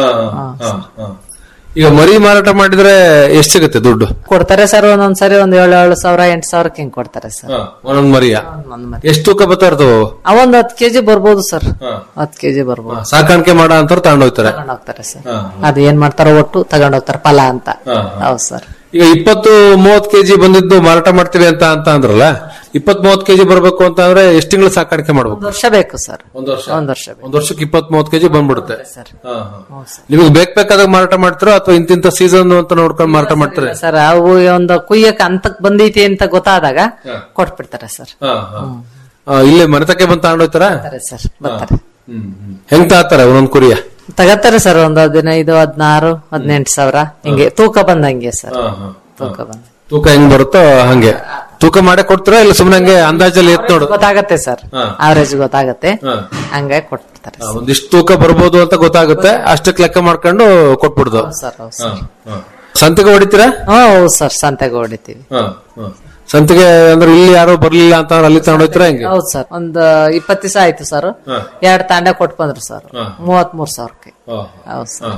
ಈಗ ಮರಿ ಮಾರಾಟ ಮಾಡಿದ್ರೆ ಎಷ್ಟು ಸಿಗುತ್ತೆ ದುಡ್ಡು ಕೊಡ್ತಾರೆ ಸರ್ ಒಂದೊಂದ್ ಸರಿ ಒಂದ್ ಏಳು ಏಳು ಸಾವಿರ ಎಂಟು ಸಾವಿರಕ್ಕೆ ಹಿಂಗ್ ಕೊಡ್ತಾರೆ ಸರ್ ಒಂದೊಂದ್ ಮರಿಯ ಒಂದ್ ಮರಿ ಎಷ್ಟು ತೂಕ ಬರ್ತಾ ಇರ್ತವು ಅವೊಂದ್ ಹತ್ತು ಕೆಜಿ ಬರ್ಬೋದು ಸರ್ ಹತ್ತು ಕೆಜಿ ಬರ್ಬೋದು ಸಾಕಾಣಿಕೆ ಮಾಡೋ ಅಂತ ತಗೊಂಡೋಗ್ತಾರೆ ತಗೊಂಡೋಗ್ತಾರೆ ಸರ್ ಅದ್ ಏನ್ ಮಾಡ್ತಾರೋ ಒಟ್ಟು ತಗೊಂಡೋಗ್ತಾರೆ ಫಲ ಅಂತ ಹೌದು ಸರ್ ಈಗ ಇಪ್ಪತ್ತು ಮೂವತ್ ಕೆಜಿ ಬಂದಿದ್ದು ಮಾರಾಟ ಮಾಡ್ತೀವಿ ಅಂತ ಅಂತ ಅಂದ್ರಲ್ಲ ಇಪ್ಪತ್ ಮೂವತ್ ಕೆಜಿ ಬರ್ಬೇಕು ಅಂತ ಅಂದ್ರೆ ಎಷ್ಟು ತಿಂಗಳು ಸಾಕಾಣಿಕೆ ಮಾಡ್ಬೇಕು ಒಂದ್ ವರ್ಷ ಬೇಕು ಸರ್ ಒಂದ್ ವರ್ಷ ಒಂದ್ ವರ್ಷ ಬೇಕು ಒಂದ್ ವರ್ಷಕ್ಕೆ ಇಪ್ಪತ್ ಮೂವತ್ ಕೆಜಿ ಬಂದ್ಬಿಡುತ್ತೆ ಸರ್ ನಿಮಗೆ ಬೇಕ್ ಬೇಕಾದಾಗ ಮಾರಾಟ ಮಾಡ್ತೀರಾ ಅಥವಾ ಇಂತಿಂತ ಸೀಸನ್ ಅಂತ ನೋಡ್ಕೊಂಡು ಮಾರಾಟ ಮಾಡ್ತಾರೆ ಸರ್ ಅವು ಒಂದು ಕುಯ್ಯಕ್ ಅಂತಕ್ ಬಂದೈತಿ ಅಂತ ಗೊತ್ತಾದಾಗ ಕೊಟ್ಬಿಡ್ತಾರೆ ಸರ್ ಇಲ್ಲೇ ಮನೆತಕ್ಕೆ ಬಂದು ತಗೊಂಡೋಗ್ತಾರ ಬರ್ತಾರೆ ಸರ್ ಬರ್ತಾರೆ ಹೆಂಗ್ ತಾತಾರೆ ಒಂದೊಂದ್ ಕುರಿಯ ತಗತ್ತಾರೆ ಸರ್ ಒಂದ್ ಹದಿನೈದು ಹದಿನಾರು ಹದಿನೆಂಟು ಸಾವಿರ ಹಿಂಗೆ ತೂಕ ಬಂದಂಗೆ ಸರ್ ತೂಕ ಬಂದ ತೂಕ ಹೆಂಗ್ ಬರುತ್ತೋ ಹಂಗೆ ತೂಕ ಮಾಡೇ ಕೊಡ್ತೀರಾ ಇಲ್ಲ ಸುಮ್ನೆ ಹಂಗೆ ಅಂದಾಜಲ್ಲಿ ಎತ್ ನೋಡು ಗೊತ್ತಾಗತ್ತೆ ಸರ್ ಅವರೇಜ್ ಗೊತ್ತಾಗತ್ತೆ ಹಂಗಾಗಿ ಕೊಟ್ಬಿಡ್ತಾರೆ ಆ, ಒಂದಿಷ್ಟು ತೂಕ ಬರ್ಬೋದು ಅಂತ ಗೊತ್ತಾಗುತ್ತೆ ಅಷ್ಟಕ್ಕೆ ಲೆಕ್ಕ ಮಾಡ್ಕೊಂಡು ಕೊಟ್ಬಿಡ್ದು ಸರ್ ಹೌದು ಸರ್ ಸಂತೆಗೆ ಹೊಡಿತೀರಾ ಹ್ಮ್ ಹೌದು ಸರ್ ಸಂತೆಗೆ ಹೊಡಿತೀವಿ ಸಂತೆಗೆ ಅಂದ್ರೆ ಇಲ್ಲಿ ಯಾರೋ ಬರ್ಲಿಲ್ಲ ಅಂತ ಅಲ್ಲಿ ತಗೊಂಡೋಗ್ತೀರಾ ಹೆಂಗೆ ಹೌದು ಸರ್ ಒಂದ್ ಇಪ್ಪತ್ತು ದಿವಸ ಆಯ್ತು ಸರ್ ಎರಡ್ ತಾಂಡ ಕೊಟ್ಟು ಬಂದ್ರು ಸರ್ ಮೂವತ್ ಮೂರ್ ಸಾವಿರಕ್ಕೆ ಹೌದು ಸರ್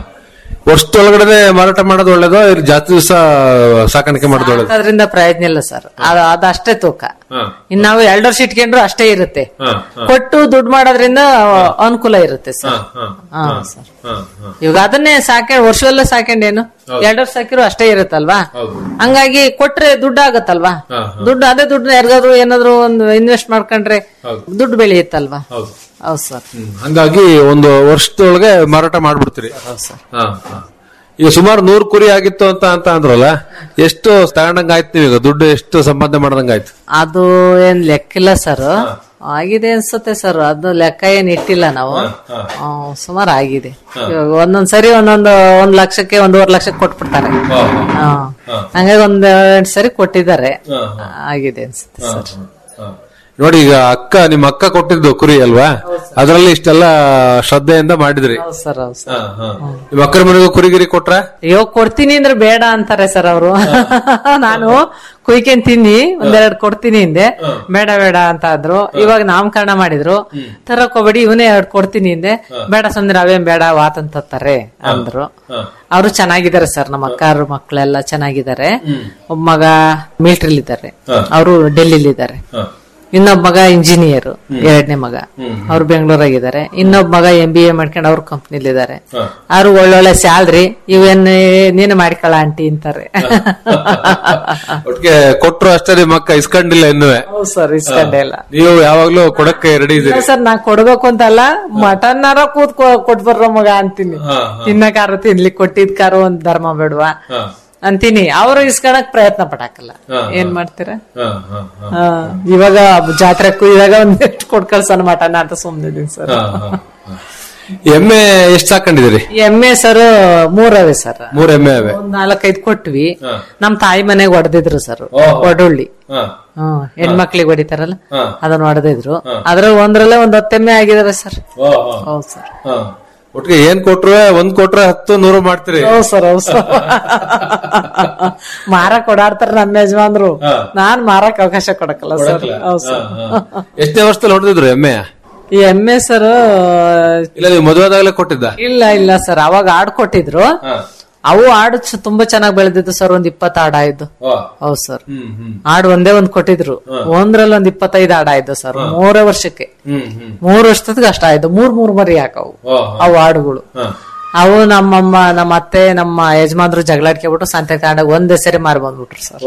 ವರ್ಷದೊಳಗಡೆ ಮಾರಾಟ ಮಾಡೋದು ಒಳ್ಳೇದೋ ಇರ್ ಜಾಸ್ತಿ ದಿವಸ ಸಾಕಾಣಿಕೆ ಮಾಡೋದು ಒಳ್ಳೇದು ಅದರಿಂದ ಪ್ರಯೋಜನ ಇಲ್ಲ ಸರ್ ಅದು ಅಷ್ಟೇ ತೂಕ ಇನ್ ನಾವು ಎರಡು ವರ್ಷ ಇಟ್ಕೊಂಡ್ರು ಅಷ್ಟೇ ಇರುತ್ತೆ ಕೊಟ್ಟು ದುಡ್ಡು ಮಾಡೋದ್ರಿಂದ ಅನುಕೂಲ ಇರುತ್ತೆ ಸರ್ ಹಾ ಸರ್ ಇವಾಗ ಅದನ್ನೇ ಸಾಕೊಂಡ್ ವರ್ಷವೆಲ್ಲ ಸಾಕೊಂಡೇನು ಎರಡು ವರ್ಷ ಸಾಕಿರೋ ಅಷ್ಟೇ ಇರುತ್ತಲ್ವಾ ಹಂಗಾಗಿ ಕೊಟ್ರೆ ದುಡ್ಡು ಆಗತ್ತಲ್ವಾ ದುಡ್ಡು ಅದೇ ದುಡ್ಡು ಯಾರಿಗಾದ್ರು ಏನಾದ್ರು ಒಂದು ಇನ್ವೆಸ್ಟ್ ಮಾಡ್ಕೊಂಡ್ರೆ ದುಡ್ಡು ಬೆಳೆಯುತ್ತಲ್ವಾ ಹೌದು ಸರ್ ಹಂಗಾಗಿ ಒಂದು ವರ್ಷದೊಳಗೆ ಮಾರಾಟ ಮಾಡ್ಬಿಡ್ತೀರಿ ಹೌದು ಸರ್ ಹಾ, ಹಾ. ಈಗ ಸುಮಾರು ನೂರು ಕುರಿ ಆಗಿತ್ತು ಅಂತ ಅಂತ ಅಂದ್ರಲ್ಲ ಎಷ್ಟು ತಗೊಂಡಂಗ ಆಯ್ತು ನೀವೀಗ ದುಡ್ಡು ಎಷ್ಟು ಸಂಪಾದನೆ ಮಾಡ್ದಂಗ ಆಯ್ತು ಅದು ಏನ್ ಲೆಕ್ಕಿಲ್ಲ ಸರ್ ಆಗಿದೆ ಅನ್ಸುತ್ತೆ ಸರ್ ಅದು ಲೆಕ್ಕ ಏನ್ ಇಟ್ಟಿಲ್ಲ ನಾವು ಸುಮಾರು ಆಗಿದೆ ಇವಾಗ ಒಂದೊಂದ್ ಸರಿ ಒಂದೊಂದು ಒಂದ್ ಲಕ್ಷಕ್ಕೆ ಒಂದೂವರೆ ಲಕ್ಷಕ್ಕೆ ಕೊಟ್ಬಿಡ್ತಾರೆ ಹಾ. ಹಂಗಾಗಿ ಒಂದ್ ಎರಡ್ ಸರಿ ಕೊಟ್ಟಿದ್ದಾರೆ ಆಗಿದೆ ಅನ್ಸುತ್ತೆ ಸರ್ ನೋಡಿ ಈಗ ಅಕ್ಕ ನಿಮ್ಮ ಅಕ್ಕ ಕೊಟ್ಟಿದ್ದು ಕುರಿ ಅಲ್ವಾ ಅದರಲ್ಲಿ ಇಷ್ಟೆಲ್ಲ ಶ್ರದ್ಧೆಯಿಂದ ಮಾಡಿದ್ರಿ ಹೌದು ಸರ್ ಹೌದು ಸರ್ ನಿಮ್ಮ ಅಕ್ಕರ ಮನೆಗೂ ಕುರಿ ಗಿರಿ ಕೊಟ್ರ ಅಯ್ಯೋ ಕೊಡ್ತೀನಿ ಅಂದ್ರೆ ಬೇಡ ಅಂತಾರೆ ಸರ್ ಅವರು ನಾನು ಕುಯ್ಕೊಂಡ್ ತಿನ್ನಿ ಒಂದೆರಡು ಕೊಡ್ತೀನಿ ಹಿಂದೆ ಬೇಡ ಬೇಡ ಅಂತ ಅಂದ್ರು ಇವಾಗ ನಾಮಕರಣ ಮಾಡಿದ್ರು ತರಕ್ ಹೋಗ್ಬೇಡಿ ಇವನೇ ಎರಡು ಕೊಡ್ತೀನಿ ಹಿಂದೆ ಬೇಡ ಸುಮ್ನೆ ಅವೇನ್ ಬೇಡ ವಾತ್ ಅಂತಾರೆ ಅಂದ್ರು ಅವರು ಚೆನ್ನಾಗಿದ್ದಾರೆ ಸರ್ ನಮ್ಮ ಅಕ್ಕಾರು ಮಕ್ಕಳೆಲ್ಲ ಚೆನ್ನಾಗಿದ್ದಾರೆ ಒಬ್ಬ ಮಗ ಮಿಲಿಟರಿಲಿ ಇದ್ದಾರೆ ಅವರು ಡೆಲ್ಲಿಲಿ ಇದ್ದಾರೆ ಇನ್ನೊಬ್ಬ ಮಗ ಇಂಜಿನಿಯರ್ ಎರಡನೇ ಮಗ ಅವ್ರು ಬೆಂಗಳೂರಾಗಿದ್ದಾರೆ ಇನ್ನೊಬ್ಬ ಮಗ ಎಂ ಬಿ ಎ ಮಾಡ್ಕೊಂಡು ಅವ್ರ ಕಂಪ್ನಿಲಿ ಇದ್ದಾರೆ ಅವ್ರು ಒಳ್ಳೊಳ್ಳೆ ಸ್ಯಾಲ್ರಿ ಇವೇನ್ ನೀನು ಮಾಡ್ಕೊಳ್ಳ ಆಂಟಿ ಅಂತಾರೆ ಒಟ್ಟಿಗೆ ಕೊಟ್ರು ಅಷ್ಟೇ ನಿಮ್ಮ ಅಕ್ಕ ಇಸ್ಕೊಂಡಿಲ್ಲ ಇನ್ನೂ ಹೌದು ಸರ್ ಇಸ್ಕೊಂಡೆ ಇಲ್ಲ ನೀವು ಯಾವಾಗ್ಲೂ ಕೊಡಕ್ಕೆ ರೆಡಿ ಇದೀರಿ ಸರ್ ನಾ ಕೊಡ್ಬೇಕು ಅಂತಲ್ಲ ಮಟನ್ನಾರ ಕೂತ್ ಕೊಟ್ ಬರ್ರೋ ಮಗ ಅಂತೀನಿ ತಿನ್ನಕಾರು ತಿನ್ಲಿಕ್ಕೆ ಕೊಟ್ಟಿದ್ ಕಾರು ಒಂದ್ ಧರ್ಮ ಬೇಡವಾ ಅಂತೀನಿ ಅವರು ಇಸ್ಕೊಳಕ್ ಪ್ರಯತ್ನ ಪಡಾಕಲ್ಲ ಏನ್ ಮಾಡ್ತೀರಾ ಹಾ, ಇವಾಗ ಜಾತ್ರೆಕ್ಕೂ ಇವಾಗ ಒಂದೆಷ್ಟು ಕೊಟ್ ಕಳ್ಸೋಣ ಮಟನ್ ಅಂತ ಸುಮ್ನಿದೀನಿ ಸರ್ ಎಮ್ಮೆ ಎಷ್ಟ್ ಸಾಕೊಂಡಿದಿರಿ ಎಮ್ಮೆ ಸರ್ ಮೂರವೆ ಸರ್ ಮೂರ್ ಎಮ್ಮೆ ಅವೆ ಒಂದ್ ನಾಲ್ಕೈದು ಕೊಟ್ವಿ ನಮ್ ತಾಯಿ ಮನೆಗ್ ಹೊಡೆದಿದ್ರು ಸರ್ ಒಡುಳ್ಳಿ ಹ್ಮ್ ಹೆಣ್ಮಕ್ಳಿಗೆ ಹೊಡಿತಾರಲ್ಲ ಅದನ್ನ ಹೊಡೆದಿದ್ರು ಅದ್ರಲ್ಲಿ ಒಂದ್ರಲ್ಲೇ ಒಂದ್ ಹತ್ತೆಮ್ಮೆ ಆಗಿದಾವೆ ಸರ್ ಹೌದ್ ಸರ್ ಒಟ್ಟಿಗೆ ಏನ್ ಕೊಟ್ರು ಒಂದ್ ಕೊಟ್ರೆ ಹತ್ತು ನೂರು ಮಾಡ್ತೀರಿ ಹೌದ್ ಸರ್ ಹೌದ್ ಸರ್ ಮಾರಕ್ ಓಡಾಡ್ತಾರ ನಮ್ಮ ಯಜಮಾನ್ರು ನಾನ್ ಮಾರಕ್ ಅವಕಾಶ ಕೊಡಕಲ್ಲ ಸರ್ ಹೌದ್ ಸರ್ ಎಷ್ಟನೇ ವರ್ಷದಲ್ಲಿ ಹೊಡೆದಿದ್ರು ಎಮ್ಮೆ ಈ ಎಮ್ಮೆ ಸರ್ ಇಲ್ಲ ನೀವು ಮದುವೆದಾಗಲೇ ಕೊಟ್ಟಿದ್ದ ಇಲ್ಲ ಇಲ್ಲ ಸರ್ ಅವಾಗ ಆಡ್ ಕೊಟ್ಟಿದ್ರು ಅವು ಆಡು ಚ- ತುಂಬಾ ಚೆನ್ನಾಗಿ ಬೆಳೆದಿದ್ದು ಸರ್ ಒಂದ್ ಇಪ್ಪತ್ತು ಆಡ ಆಯ್ತು ಹೌದ್ ಸರ್ ಆಡು ಒಂದೇ ಒಂದ್ ಕೊಟ್ಟಿದ್ರು ಒಂದ್ರಲ್ಲಿ ಒಂದ್ ಇಪ್ಪತ್ತೈದು ಆಡ ಆಯ್ತು ಸರ್ ಮೂರೇ ವರ್ಷಕ್ಕೆ ಮೂರ್ ವರ್ಷದಕ್ಕೆ ಅಷ್ಟ ಆಯ್ತು ಮೂರ್ ಮೂರ್ ಮರಿ ಹಾಕವು ಅವು ಆಡುಗಳು ಅವು ನಮ್ಮಮ್ಮ ನಮ್ಮ ಅತ್ತೆ ನಮ್ಮ ಯಜಮಾನ್ರು ಜಗಳಾಡ್ಕೊಬಿಟ್ಟು ಸಂತೆ ತಗೊಂಡಾಗ ಒಂದೇ ಸರಿ ಮಾರಿ ಬಂದ್ಬಿಟ್ರು ಸರ್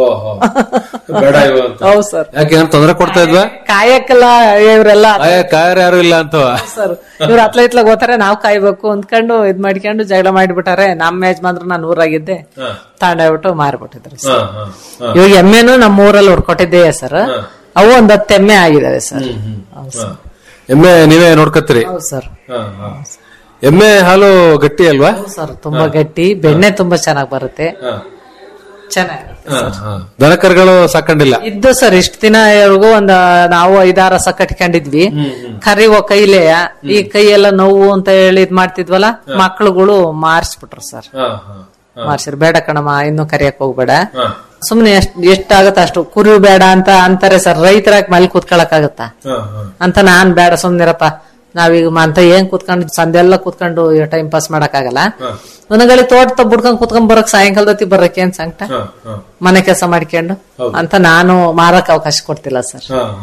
ಬೇಡ ಇವು ಅಂತ ಹೌದ್ ಸರ್ ಯಾಕೆ ಏನ್ ತೊಂದರೆ ಕೊಡ್ತಾ ಇದ್ವಾ ಕಾಯಕ್ಕೆಲ್ಲ ಇವರೆಲ್ಲ ಆಯಾ ಕಾಯರ್ ಯಾರು ಇಲ್ಲ ಅಂತವ ಸರ್ ಇವ್ರು ಹತ್ಲ ಇತ್ಲಾಗ ಹೋಗ್ತಾರೆ ನಾವ್ ಕಾಯ್ಬೇಕು ಅಂದ್ಕೊಂಡು ಇದ್ ಮಾಡ್ಕೊಂಡು ಜಗಳ ಮಾಡಿಬಿಟ್ಟಾರೆ ನಮ್ಮ ಯಜಮಾನ್ರು ನಾನು ಊರಾಗಿದ್ದೆ ತಾಂಡಾಗ್ಬಿಟ್ಟು ಮಾರ್ಬಿಟ್ಟಿದ್ರು ಸರ್ ಇವಾಗ ಎಮ್ಮೆನು ನಮ್ಮ ಊರಲ್ಲಿ ಹೊಡ್ಕೊಟ್ಟಿದ್ದೆ ಸರ್ ಅವು ಒಂದ್ ಹತ್ತು ಎಮ್ಮೆ ಆಗಿದಾವೆ ಸರ್ ಹೌದ್ ಸರ್ ಎಮ್ಮೆ ನೀವೇ ನೋಡ್ಕತ್ತೀರಿ ಹೌದ್ ಸರ್ ಎಮ್ಮೆ ಹಾಲು ಗಟ್ಟಿ ಅಲ್ವಾ ಹೌದ್ ಸರ್ ತುಂಬಾ ಗಟ್ಟಿ ಬೆಣ್ಣೆ ತುಂಬಾ ಚೆನ್ನಾಗ್ ಬರುತ್ತೆ ಚೆನ್ನಾಗಿರುತ್ತೆ ದನಕರುಗಳು ಸಾಕೊಂಡಿಲ್ಲ ಇದ್ದು ಸರ್ ಇಷ್ಟ ದಿನವರೆಗೂ ಒಂದ್ ನಾವು ಐದಾರು ಹಸ ಕಟ್ಕೊಂಡಿದ್ವಿ ಕರಿವ ಕೈಲೇ ಈ ಕೈ ಎಲ್ಲ ನೋವು ಅಂತ ಹೇಳಿ ಇದ್ ಮಾಡ್ತಿದ್ವಲ್ಲ ಮಕ್ಳುಗಳು ಮಾರ್ಸ್ಬಿಟ್ರು ಸರ್ ಮಾರ್ಸಿರ್ ಬೇಡ ಕಣಮ್ಮ ಇನ್ನು ಕರಿಯಕ್ ಹೋಗ್ಬೇಡ ಸುಮ್ನೆ ಎಷ್ಟ್ ಎಷ್ಟಾಗತ್ತ ಅಷ್ಟು ಕುರಿ ಬೇಡ ಅಂತ ಅಂತಾರೆ ಸರ್ ರೈತರಾಗಿ ಮಲ್ಲಿ ಕೂತ್ಕೊಳಕ್ ಆಗತ್ತ ಅಂತ ನಾನ್ ಬೇಡ ಸುಮ್ನಿರಪ್ಪ ನಾವೀಗ ಮ- ಅಂತ ಏನ್ ಕೂತ್ಕೊಂಡು ಸಂದೆಲ್ಲ ಕೂತ್ಕೊಂಡು ಟೈಮ್ ಪಾಸ್ ಮಾಡಕ್ ಆಗಲ್ಲ ಒಂದೊಂದ್ಗಳಿ ತೋಟ ಬಿಡ್ಕೊಂಡ್ ಕೂತ್ಕೊಂಡ್ ಬರಕ್ ಸಾಯಂಕಾಲದೊತ್ತಿ ಬರಕ್ ಏನ್ ಸಂಕಟ ಮನೆ ಕೆಲಸ ಮಾಡ್ಕೊಂಡು ಅಂತ ನಾನು ಮಾರಕ್ ಅವಕಾಶ ಕೊಡ್ತಿಲ್ಲ ಸರ್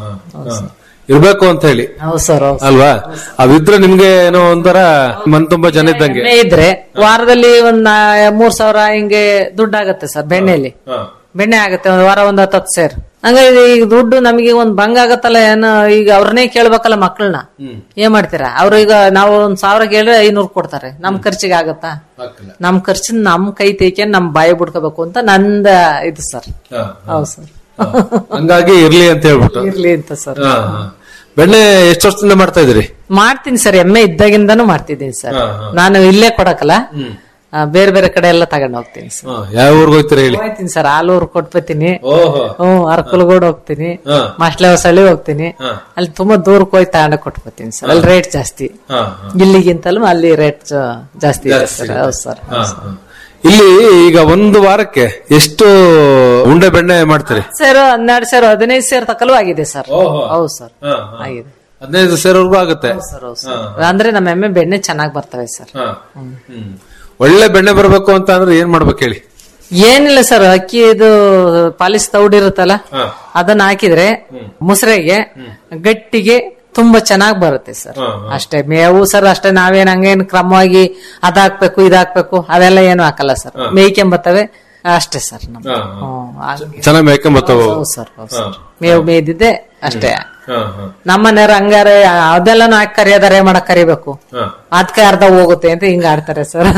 ಇರ್ಬೇಕು ಅಂತ ಹೇಳಿ ಹೌದು ಸರ್ ಹೌದು ಅಲ್ವಾ ಅವಿದ್ರೆ ನಿಮ್ಗೆ ಏನೋ ಒಂಥರ ಮನ್ ತುಂಬಾ ಜನ ಇದ್ದಂಗೆ ಬೆಣ್ಣೆ ಇದ್ರೆ ವಾರದಲ್ಲಿ ಒಂದ್ ನಾ- ಮೂರ್ ಸಾವಿರ ಹಿಂಗೆ ದುಡ್ಡು ಆಗತ್ತೆ ಸರ್ ಬೆಣ್ಣೆಲಿ ಬೆಣ್ಣೆ ಆಗತ್ತೆ ಒಂದ್ ವಾರ ಒಂದ್ ಹತ್ತು ಸೇರ್ ಹಂಗಾಗಿ ಈಗ ದುಡ್ಡು ನಮಗೆ ಒಂದ್ ಭಂಗ ಆಗತ್ತಲ್ಲ ಏನೋ ಈಗ ಅವ್ರನ್ನೇ ಕೇಳ್ಬೇಕಲ್ಲ ಮಕ್ಕಳನ್ನ ಏನ್ ಮಾಡ್ತೀರಾ ಅವ್ರು ಈಗ ನಾವು ಒಂದ್ ಸಾವಿರ ಕೇಳಿದ್ರೆ ಐನೂರು ಕೊಡ್ತಾರೆ ನಮ್ ಖರ್ಚಿಗೆ ಆಗತ್ತಾ ನಮ್ ಖರ್ಚಿನ ನಮ್ ಕೈ ತೇಕೆ ನಮ್ ಬಾಯಿ ಬಿಡ್ಕೋಬೇಕು ಅಂತ ನಂದ ಇದು ಸರ್ ಹೌದು ಸರ್ ಹಂಗಾಗಿ ಇರ್ಲಿ ಅಂತ ಹೇಳ್ಬಿಟ್ಟು ಇರ್ಲಿ ಅಂತ ಸರ್ ಹಾ, ಹಾ. ಬೆಣ್ಣೆ ಎಷ್ಟು ವರ್ಷದಿಂದ ಮಾಡ್ತಾ ಇದ್ರಿ ಮಾಡ್ತೀನಿ ಸರ್ ಎಮ್ಮೆ ಇದ್ದಾಗಿಂದಾನು ಮಾಡ್ತಿದ್ದೀನಿ ಸರ್ ನಾನು ಇಲ್ಲೇ ಕೊಡಕಲ್ಲ ಆ, ಬೇರೆ ಬೇರೆ ಕಡೆ ಎಲ್ಲ ತಗೊಂಡ್ ಹೋಗ್ತೀನಿ ಸರ್ ಯಾವ ಊರ್ಗ್ ಹೋಗ್ತೀರಾ ಹೇಳಿ ಹೋಗ್ತೀನಿ ಸರ್ ಆಲೂರು ಕೊಟ್ಬತ್ತೀನಿ ಓಹೋ ಹ್ಮ್ ಅರ್ಕಲ್ಗೋಡ್ ಹೋಗ್ತೀನಿ ಹಾ. ಮಸ್ಲೆ ಹೊಸಳ್ಳಿ ಹೋಗ್ತೀನಿ ಅಲ್ಲಿ ತುಂಬಾ ದೂರಕ್ಕೆ ಹೋಗಿ ತಗೊಂಡ ಕೊಟ್ಬತ್ತೀನಿ ಸರ್ ಅಲ್ಲಿ ರೇಟ್ ಜಾಸ್ತಿ ಹಾ, ಇಲ್ಲಿಗಿಂತಲೂ ಅಲ್ಲಿ ರೇಟ್ ಜಾಸ್ತಿ ಇದೆ ಸರ್ ಹೌದು ಸರ್ ಹಾ, ಹಾ. ಇಲ್ಲಿ ಈಗ ಒಂದು ವಾರಕ್ಕೆ ಎಷ್ಟು ಉಂಡೆ ಬೆಣ್ಣೆ ಮಾಡ್ತೀರಿ ಸರ್ ಹನ್ನೆರಡು ಸೇರು ಹದಿನೈದು ಸೇರು ತಕ್ಕಲು ಆಗಿದೆ ಸರ್ ಹೌದು ಸರ್ ಆಗಿದೆ ಹದಿನೈದು ಸೇರ್ವರೆಗೂ ಆಗುತ್ತೆ ಸರ್ ಹೌದು ಸರ್ ಅಂದ್ರೆ ನಮ್ಮ ಎಮ್ಮೆ ಬೆಣ್ಣೆ ಚೆನ್ನಾಗಿ ಬರ್ತವೆ ಸರ್ ಹ್ಮ್. ಒಳ್ಳೆ ಬೆಣ್ಣೆ ಬರಬೇಕು ಅಂತ ಅಂದ್ರೆ ಏನ್ ಮಾಡ್ಬೇಕು ಹೇಳಿ ಏನಿಲ್ಲ ಸರ್ ಅಕ್ಕಿ ಇದು ಪಾಲಿಸ್ ತೌಡಿರುತ್ತಲ್ಲ ಅದನ್ನ ಹಾಕಿದ್ರೆ ಮುಸ್ರೆಗೆ ಗಟ್ಟಿಗೆ ತುಂಬಾ ಚೆನ್ನಾಗಿ ಬರುತ್ತೆ ಸರ್ ಅಷ್ಟೇ ಮೇವು ಸರ್ ಅಷ್ಟೇ ನಾವೇನ್ ಹಂಗೇನ್ ಕ್ರಮವಾಗಿ ಅದಾಕ್ಬೇಕು ಇದಾಕ್ಬೇಕು ಅದೆಲ್ಲ ಏನು ಹಾಕಲ್ಲ ಸರ್ ಮೇಯ್ಕೊಂಬತ್ತವೆ ಅಷ್ಟೇ ಸರ್ ನಮ್ದು. ಹ್ಮ್, ಹಂಗೆ. ಚೆನ್ನಾಗಿ ಮೇಯ್ಕೊಂಬರ್ತಾವ ಹೌದು ಸರ್ ಹೌದು ಸರ್ ಮೇವು ಮೇಯ್ದಿದ್ದೆ ಅಷ್ಟೇ ನಮ್ಮನೆಯವ್ರು ಹಂಗಾರೆ ಅದೆಲ್ಲನೂ ಹಾಕಿ ಕರಿಯೋದಾರೆ ಮಾಡಕ್ ಕರಿಬೇಕು ಅದಕ್ಕೆ ಅರ್ಧ ಹೋಗುತ್ತೆ ಅಂತ ಹಿಂಗ ಆಡ್ತಾರೆ ಸರ್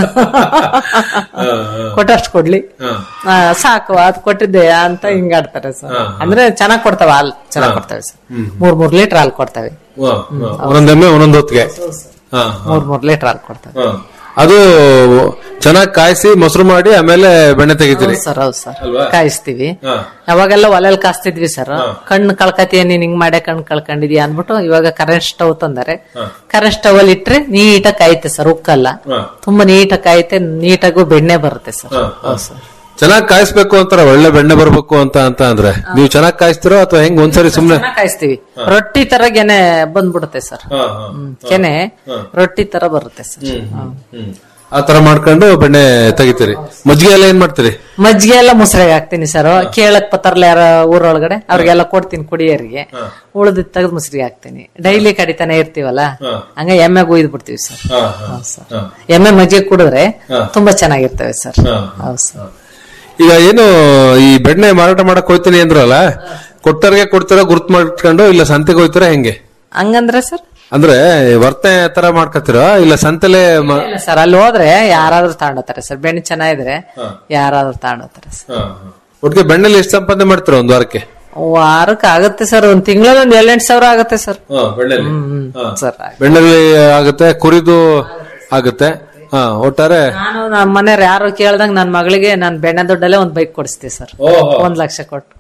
ಕೊಟ್ಟಷ್ಟು ಕೊಡ್ಲಿ ಆ, ಸಾಕು ಅದ್ ಕೊಟ್ಟಿದ್ದೆ ಅಂತ ಹಿಂಗ ಆಡ್ತಾರೆ ಸರ್ ಅಂದ್ರೆ ಚೆನ್ನಾಗ್ ಕೊಡ್ತಾವ ಹಾಲ್ ಚೆನ್ನಾಗ್ ಕೊಡ್ತವೆ ಸರ್ ಮೂರ್ ಮೂರ್ ಲೀಟರ್ ಹಾಲ್ ಕೊಡ್ತವೆ ಒಂದೊಂದೆಮ್ಮೆ ಒಂದೊಂದ್ ಹೊತ್ತಿಗೆ ಹಾ, ಮೂರ್ ಮೂರ್ ಲೀಟರ್ ಹಾಲ್ ಕೊಡ್ತವೆ ಹಾ. ಅದು ಚೆನ್ನಾಗಿ ಕಾಯಿಸಿ ಮೊಸರು ಮಾಡಿ ಆಮೇಲೆ ಬೆಣ್ಣೆ ತೆಗಿತೀರಿ ಹೌದು ಸರ್ ಹೌದು ಸರ್ ಕಾಯಿಸ್ತೀವಿ ಅವಾಗೆಲ್ಲ ಒಲೆಲ್ ಕಾಸ್ತಿದ್ವಿ ಸರ್ ಕಣ್ಣು ಕಳ್ಕತಿಯ ನೀನ್ ಹಿಂಗ್ ಮಾಡೇ ಕಣ್ಣು ಕಳ್ಕೊಂಡಿದ್ಯಾ ಅಂದ್ಬಿಟ್ಟು ಇವಾಗ ಕರೆಂಟ್ ಸ್ಟವ್ ತಂದರೆ ಕರೆಂಟ್ ಸ್ಟವ್ ಅಲ್ಲಿ ಇಟ್ರೆ ನೀಟಾಗಿ ಕಾಯುತ್ತೆ ಸರ್ ಉಕ್ಕಲ್ಲ ತುಂಬಾ ನೀಟಾಗಿ ಕಾಯುತ್ತೆ ನೀಟಾಗೂ ಬೆಣ್ಣೆ ಬರುತ್ತೆ ಸರ್ ಹೌದು ಸರ್ ಚೆನ್ನಾಗಿ ಕಾಯಿಸ್ಬೇಕು ಅಂತಾರ ಒಳ್ಳೆ ಬೆಣ್ಣೆ ಬರ್ಬೇಕು ಅಂತ ಅಂತ ಅಂದ್ರೆ ನೀವು ಚೆನ್ನಾಗಿ ಕಾಯಿಸ್ತಿರೋ ಅಥವಾ ಹೆಂಗ್ ಒಂದ್ಸರಿ ಸುಮ್ನೆ ಚೆನ್ನಾಗ್ ಕಾಯಿಸ್ತೀವಿ ರೊಟ್ಟಿ ತರ ಗೆನೆ ಬಂದ್ಬಿಡುತ್ತೆ ಸರ್ ಹ್ಮ್. ಕೆನೆ ರೊಟ್ಟಿ ತರ ಬರುತ್ತೆ ಸರ್ ಹ್ಮ್. ಆ ತರ ಮಾಡ್ಕೊಂಡು ಬೆಣ್ಣೆ ತೆಗಿತೀರಿ ಮಜ್ಜಿಗೆ ಎಲ್ಲ ಏನ್ ಮಾಡ್ತೀರಿ ಮಜ್ಜಿಗೆ ಎಲ್ಲ ಮುಸ್ರೆಗೆ ಹಾಕ್ತೀನಿ ಸರ್ ಕೇಳಕ್ ಪತ್ತಾರಲ್ಲ ಯಾರ ಊರೊಳಗಡೆ ಅವ್ರಿಗೆಲ್ಲ ಕೊಡ್ತೀನಿ ಕುಡಿಯೋರಿಗೆ ಉಳ್ದಿದ್ ತೆಗೆದು ಮುಸ್ರಿಗೆ ಹಾಕ್ತೀನಿ ಡೈಲಿ ಕಡಿತಾನೆ ಇರ್ತೀವಲ್ಲ ಹಂಗ ಎಮ್ಮೆ ಗುಯ್ದು ಬಿಡ್ತೀವಿ ಸರ್ ಹೌದ್ ಸರ್ ಎಮ್ಮೆ ಮಜ್ಜಿಗೆ ಕುಡಿದ್ರೆ ತುಂಬಾ ಚೆನ್ನಾಗಿರ್ತವೆ ಸರ್ ಹೌದು ಸರ್ ಈಗ ಏನು ಈ ಬೆಣ್ಣೆ ಮಾರಾಟ ಮಾಡಕ್ ಹೋಗ್ತೀನಿ ಅಂದ್ರಲ್ಲ ಕೊಟ್ಟರಿಗೆ ಕೊಡ್ತೀರಾ ಗುರ್ತ್ ಮಾಡ್ಕೊಂಡು ಇಲ್ಲ ಸಂತೆಗೆ ಹೋಗ್ತೀರಾ ಹೆಂಗೆ ಹಂಗಂದ್ರೆ ಸರ್ ಅಂದ್ರೆ ವರ್ತನೆ ತರ ಮಾಡ್ಕೊತೀರಾ ಇಲ್ಲ ಸಂತೆಲೆ ಮ- ಇಲ್ಲ ಸರ್ ಅಲ್ಲಿ ಹೋದ್ರೆ ಯಾರಾದ್ರೂ ತಗೊಂಡೋಗ್ತಾರೆ ಸರ್ ಬೆಣ್ಣೆ ಚೆನ್ನಾಗಿದ್ರೆ ಯಾರಾದ್ರೂ ತಗೊಂಡೋಗ್ತಾರೆ ಸರ್ ಒಟ್ಟಿಗೆ ಬೆಣ್ಣೆಲಿ ಎಷ್ಟು ಸಂಪಾದನೆ ಮಾಡ್ತೀರಾ ಒಂದ್ ವಾರಕ್ಕೆ ವಾರಕ್ಕೆ ಆಗುತ್ತೆ ಸರ್ ಒಂದ್ ತಿಂಗಳಲ್ಲಿ ಒಂದ್ ಏಳೆಂಟು ಸಾವಿರ ಆಗುತ್ತೆ ಸರ್ ಹ್ಮ್ ಸರ್ ಬೆಣ್ಣೆಲಿ ಆಗುತ್ತೆ ಕುರಿದು ಆಗುತ್ತೆ ಹಾ ಒಟ್ಟಾರೆ ನಾನು ನಮ್ಮ ಮನೆಯವ್ರು ಯಾರು ಕೇಳ್ದಂಗ್ ನನ್ ಮಗಳಿಗೆ ನಾನ್ ಬೆಣ್ಣೆ ದುಡ್ಡಲ್ಲೇ ಒಂದ್ ಬೈಕ್ ಕೊಡಿಸ್ತೀವಿ ಸರ್ ಒಂದ್ ಲಕ್ಷ ಕೊಟ್ಟು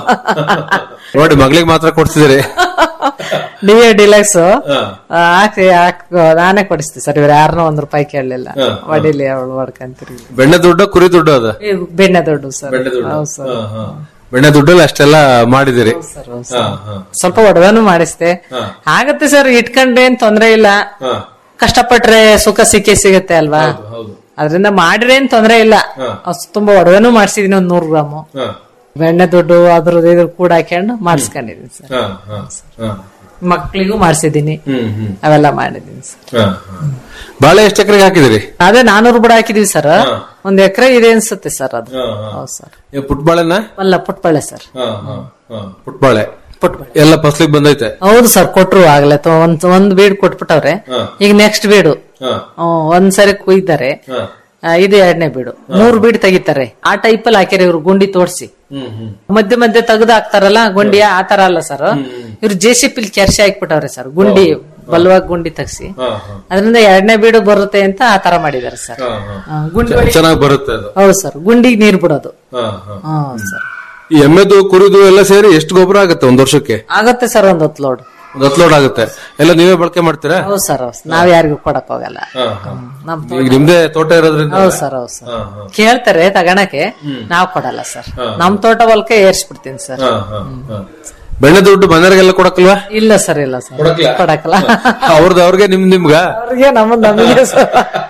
ನೋಡಿ ಮಗಳಿಗೆ ಮಾತ್ರ ಕೊಡ್ತಿದ್ದೀರಿ ಡಿ ಎ ಡಿಲಕ್ಸ್ ಹಾಕಿ ಹಾಕ್ ನಾನೇ ಕೊಡಿಸ್ತೀವಿ ಸರ್ ಇವ್ರು ಯಾರನ್ನೂ ಒಂದ್ ರೂಪಾಯಿ ಕೇಳಲಿಲ್ಲ ವಡಿಲಿ ಅವಳು ಹೊಡ್ಕಂತೀರಿ ಬೆಣ್ಣೆ ದುಡ್ಡು ಕುರಿ ದುಡ್ಡು ಅದ ಇದು ಬೆಣ್ಣೆ ದುಡ್ಡು ಸರ್ ಹೌದು ಸರ್ ಬೆಣ್ಣೆ ದುಡ್ಡಲ್ಲಿ ಅಷ್ಟೆಲ್ಲ ಮಾಡಿದಿರಿ ಸರ್, ಹೌದು ಸರ್. ಸ್ವಲ್ಪ ಒಡವೆನೂ ಮಾಡಿಸ್ತೆ ಆಗತ್ತೆ ಸರ್ ಇಟ್ಕೊಂಡ್ರೇನ್ ತೊಂದ್ರೆ ಇಲ್ಲ ಕಷ್ಟಪಟ್ರೆ ಸುಖ ಸಿಕ್ಕೇ ಸಿಗತ್ತೆ ಅಲ್ವಾ ಅದರಿಂದ ಮಾಡಿರೇನ್ ತೊಂದ್ರೆ ಇಲ್ಲ ಅಷ್ಟ್ ತುಂಬಾ ಒಡವೆನೂ ಮಾಡ್ಸಿದೀನಿ ಒಂದ್ ನೂರು ಗ್ರಾಮು ಬೆಣ್ಣೆ ದುಡ್ಡು ಅದ್ರದ್ದು ಇದ್ರ ಕೂಡ ಹಾಕೊಂಡು ಮಾಡಿಸ್ಕೊಂಡಿದೀನಿ ಸರ್ ಮಕ್ಳಿಗೂ ಮಾಡ್ಸಿದೀನಿ ಅವೆಲ್ಲ ಮಾಡಿದೀನಿ ಸರ್ ಬಾಳೆ ಎಷ್ಟು ಎಕರೆಗೆ ಹಾಕಿದಿರಿ ಅದೇ ನಾನೂರು ಬುಡ ಹಾಕಿದೀವಿ ಸರ್ ಒಂದ್ ಎಕರೆ ಇದೆ ಅನ್ಸುತ್ತೆ ಸರ್ ಅದು ಹೌದು ಸರ್ ಪುಟ್ಬಾಳೆನ ಅಲ್ಲ ಪುಟ್ಬಳೆ ಸರ್ ಪುಟ್ಬಾಳೆ ಪುಟ್ಬಳೆ ಎಲ್ಲ ಫಸಲಿಗೆ ಬಂದೈತೆ ಹೌದು ಸರ್ ಕೊಟ್ರು ಆಗ್ಲೇ ತೊ- ಒಂದ್ ಒಂದ್ ಬೀಡ್ ಕೊಟ್ಬಿಟ್ಟವ್ರೆ ಈಗ ನೆಕ್ಸ್ಟ್ ಬೀಡು ಹ್ಮ್, ಒಂದ್ ಸರಿ ಕುಯ್ತಾರೆ ಆ, ಇದು ಎರಡನೇ ಬೀಡು ಮೂರ್ ಬೀಡ್ ತೆಗಿತಾರೆ ಆ ಟೈಪ್ ಅಲ್ಲಿ ಹಾಕ್ಯಾರ ಇವ್ರು ಗುಂಡಿ ತೋಡ್ಸಿ ಮಧ್ಯೆ ಮಧ್ಯೆ ತೆಗ್ದು ಹಾಕ್ತಾರಲ್ಲ ಗುಂಡಿ ಆ ತರ ಅಲ್ಲ ಸರ್ ಇವ್ರು ಜೆ ಸಿ ಪಿಲ್ ಕೆರ್ಸಿ ಹಾಕ್ಬಿಟ್ಟವ್ರೆ ಸರ್ ಗುಂಡಿ ಬಲವಾಗಿ ಗುಂಡಿ ತೆಗ್ಸಿ ಅದರಿಂದ ಎರಡನೇ ಬೀಡು ಬರುತ್ತೆ ಅಂತ ಆ ತರ ಮಾಡಿದಾರೆ ಸರ್ ಆ, ಗುಂಡಿ ಒಳಗೆ- ಚೆನ್ನಾಗಿ ಬರುತ್ತೆ ಅದು ಹೌದು ಸರ್ ಗುಂಡಿಗೆ ನೀರ್ ಬಿಡೋದು ಹ್ಮ್ ಸರ್ ಈ ಎಮ್ಮೆದು ಕುರಿದು ಎಲ್ಲ ಸೇರಿ ಎಷ್ಟು ಗೊಬ್ಬರ ಆಗುತ್ತೆ ಒಂದ್ ವರ್ಷಕ್ಕೆ ಆಗತ್ತೆ ಸರ್ ಒಂದ್ ಹೊತ್ತು ಲೋಡ್ ಒಂದ್ ಹತ್ತು ಲೋಡ್ ಆಗುತ್ತೆ ಎಲ್ಲ ನೀವೇ ಬಳಕೆ ಮಾಡ್ತೀರಾ ಹೌದು ಸರ್ ಹೌದು ನಾವ್ ಯಾರಿಗೂ ಕೊಡಕ್ ಹೋಗಲ್ಲ ಹ್ಮ್. ನಮ್ ತೋಟ- ಈಗ ನಿಮ್ದೇ ತೋಟ ಇರೋದ್ರಿಂದ ಹೌದು ಸರ್ ಹೌದು ಸರ್ ಕೇಳ್ತಾರೆ ತಗಣಕ್ಕೆ ನಾವ್ ಕೊಡಲ್ಲ ಸರ್ ನಮ್ ತೋಟ ಹೊಲಕ್ಕೆ ಏರ್ಸ್ಬಿಡ್ತೀನಿ ಸರ್ ಬೆಣ್ಣೆ ದುಡ್ಡು ಮನೆಯವರಿಗೆಲ್ಲ ಕೊಡಕಲ್ವಾ ಇಲ್ಲ ಸರ್ ಇಲ್ಲ ಸರ್ ಕೊಡಕಲ್ಲ ಅವ್ರದ್ದು ಅವ್ರಿಗೆ ನಿಮ್ ನಿಮ್ಗ ಅವ್ರಿಗೆ ನಮ್ಮ ನಮಗೆ ಸರ್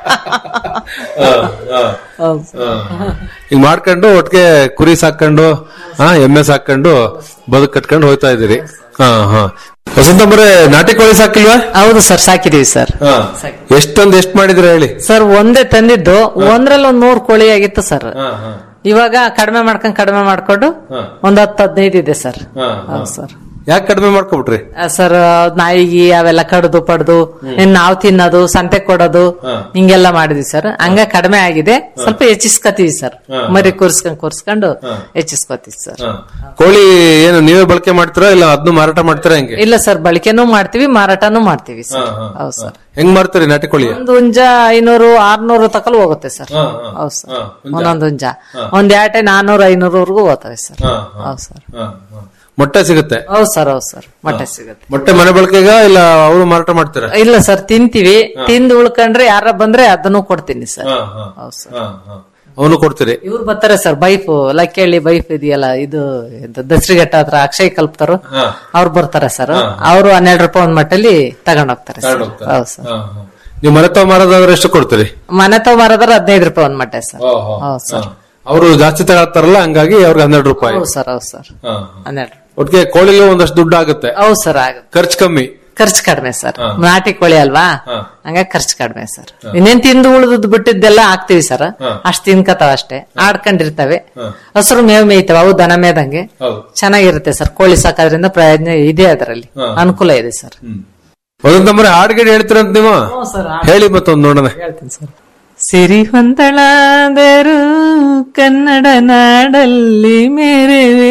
ಹೌದು ಸರ್. ಈಗ ಮಾಡ್ಕೊಂಡು ಒಟ್ಟಿಗೆ ಕುರಿ ಸಾಕೊಂಡು ಹಾ ಎಮ್ಮೆ ಸಾಕೊಂಡು ಬದುಕು ಕಟ್ಕೊಂಡು ಹೋಯ್ತಾ ಇದೀರಿ ಹಾ ಹಾ ವಸಂತಂಬರೇ ನಾಟಿ ಕೋಳಿ ಸಾಕಿಲ್ವಾ ಹೌದು ಸರ್ ಸಾಕಿದೀವಿ ಸರ್ ಎಷ್ಟೊಂದ್ ಎಷ್ಟ್ ಮಾಡಿದ್ರ ಹೇಳಿ ಸರ್ ಒಂದೇ ತಂದಿದ್ದು ಒಂದ್ರಲ್ಲಿ ಒಂದ್ ನೂರ್ ಕೋಳಿ ಆಗಿತ್ತು ಸರ್ ಇವಾಗ ಕಡಿಮೆ ಮಾಡ್ಕೊಂಡ್ ಕಡಿಮೆ ಮಾಡ್ಕೊಂಡು ಒಂದ್ ಹತ್ತು ಹದಿನೈದು ಇದೆ ಸರ್ ಹೌದು ಸರ್ ಯಾಕೆ ಕಡಿಮೆ ಮಾಡ್ಕೊಬಿಟ್ರಿ ಆ, ಸರ್ ನಾಯಿಗಿ ಅವೆಲ್ಲ ಕಡ್ದು ಪಡ್ದು ಇನ್ ನಾವ್ ತಿನ್ನೋದು ಸಂತೆ ಕೊಡೋದು ಹಿಂಗೆಲ್ಲ ಮಾಡಿದ್ವಿ ಸರ್ ಹಂಗ ಕಡಿಮೆ ಆಗಿದೆ ಸ್ವಲ್ಪ ಹೆಚ್ಚಿಸ್ಕೊತೀವಿ ಸರ್ ಮರಿ ಕೂರ್ಸ್ಕೊಂಡ್ ಕೂರ್ಸ್ಕೊಂಡು ಹೆಚ್ಚಿಸ್ಕೊತೀವಿ ಸರ್ ಕೋಳಿ ಏನು ನೀವೇ ಬಳಕೆ ಮಾಡ್ತೀರಾ ಇಲ್ಲ ಅದನ್ನು ಮಾರಾಟ ಮಾಡ್ತೀರಾ ಹೆಂಗೆ ಇಲ್ಲ ಸರ್ ಬಳಕೆನೂ ಮಾಡ್ತೀವಿ ಮಾರಾಟನೂ ಮಾಡ್ತೀವಿ ಸರ್ ಹೌದು ಸರ್ ಹೆಂಗ್ ಮಾಡ್ತೀರಿ ನಾಟಿ ಕೋಳಿ ಒಂದ್ ಹುಂಜ ಐನೂರು ಆರ್ನೂರು ತಕಲ್ ಹೋಗುತ್ತೆ ಸರ್ ಹೌದು ಸರ್ ಒಂದೊಂದ್ ಹುಂಜ ಒಂದ್ ಯಾಟೆ ನಾನೂರು ಐನೂರವರೆಗೂ ಹೋಗ್ತವೆ ಸರ್ ಹೌದು ಸರ್ ಮೊಟ್ಟೆ ಸಿಗುತ್ತೆ ಹೌದು ಸರ್ ಹೌದು ಸರ್ ಮೊಟ್ಟೆ ಸಿಗುತ್ತೆ ಮೊಟ್ಟೆ ಮನೆ ಬಳಕೆಗ ಇಲ್ಲ ಅವರು ಮಾರಾಟ ಮಾಡ್ತೀರಾ ಇಲ್ಲ ಸರ್ ತಿಂತೀವಿ ತಿಂದು ಉಳ್ಕೊಂಡ್ರೆ ಯಾರ ಬಂದ್ರೆ ಅದನ್ನು ಕೊಡ್ತೀನಿ ಸರ್ ಹೌದು ಸರ್ ಅವನು ಕೊಡ್ತೀರಿ ಇವ್ರು ಬರ್ತಾರೆ ಸರ್ ಬೈಫ್ ಲಕ್ಕೇಳಿ ಬೈಫ್ ಇದೆಯಲ್ಲ ಇದು ದಸರಿಘಟ್ಟ ಹತ್ರ ಅಕ್ಷಯ್ ಕಲ್ಪ್ತಾರು ಅವ್ರು ಬರ್ತಾರೆ ಸರ್ ಅವರು ಹನ್ನೆರಡು ರೂಪಾಯಿ ಒಂದ್ ಮಟ್ಟಲ್ಲಿ ತಗೊಂಡ್ ಹೋಗ್ತಾರೆ ಸರ್ ಹೌದು ಸರ್ ನೀವು ಮನೆ ತಾವು ಮಾರೋದಾದ್ರೆ ಎಷ್ಟು ಕೊಡ್ತೀರಿ ಮನೆ ತಗೊಂಬಾರದ್ರ ಹದಿನೈದು ರೂಪಾಯಿ ಒಂದ್ ಮಟ್ಟೆ ಸರ್ ಹೌದು ಸರ್ ಅವರು ಜಾಸ್ತಿ ತಗೊಳ್ತಾರಲ್ಲ ಹಂಗಾಗಿ ಅವ್ರಿಗೆ ಹನ್ನೆರಡು ರೂಪಾಯಿ ಹೌದು ಸರ್ ಹೌದು ಸರ್ ಹನ್ನೆರಡು ಒಟ್ಟಿಗೆ ಕೋಳಿಗೆ ಒಂದಷ್ಟು ದುಡ್ಡು ಆಗುತ್ತೆ ಹೌದು ಸರ್ ಆಗುತ್ತೆ ಖರ್ಚು ಕಮ್ಮಿ ಖರ್ಚು ಕಡಿಮೆ ಸರ್ ನಾಟಿ ಕೋಳಿ ಅಲ್ವಾ ಹಂಗಾಗಿ ಖರ್ಚು ಕಡಿಮೆ ಸರ್ ಇನ್ನೇನ್ ತಿಂದು ಉಳಿದ್ ಬಿಟ್ಟಿದ್ದೆಲ್ಲ ಹಾಕ್ತಿವಿ ಸರ್ ಅಷ್ಟ್ ತಿನ್ಕತಾವ ಅಷ್ಟೇ ಆಡ್ಕೊಂಡಿರ್ತವೆ ಹಸಿರು ಮೇವ್ ಮೇಯ್ತಾವ ಅವು ದನ ಮೇದಂಗೆ ಚೆನ್ನಾಗಿರುತ್ತೆ ಸರ್ ಕೋಳಿ ಸಾಕೋದ್ರಿಂದ ಪ್ರಯೋಜನ ಇದೆ ಅದರಲ್ಲಿ ಅನುಕೂಲ ಇದೆ ಸರ್ ಒಂದೊಂದಮ್ಮರೆ ಹಾಡ್ಗೇಡ್ ಹೇಳ್ತೀರಂತ ನೀವು ಸರ್ ಹೇಳಿ ಮತ್ತೊಂದು ನೋಡೋಣ ಹೇಳ್ತೀನಿ ಸರ್ ಸಿರಿ ಹೊಂದಳಾದರು ಕನ್ನಡ ನಾಡಲ್ಲಿ ಮೇರೆವೆ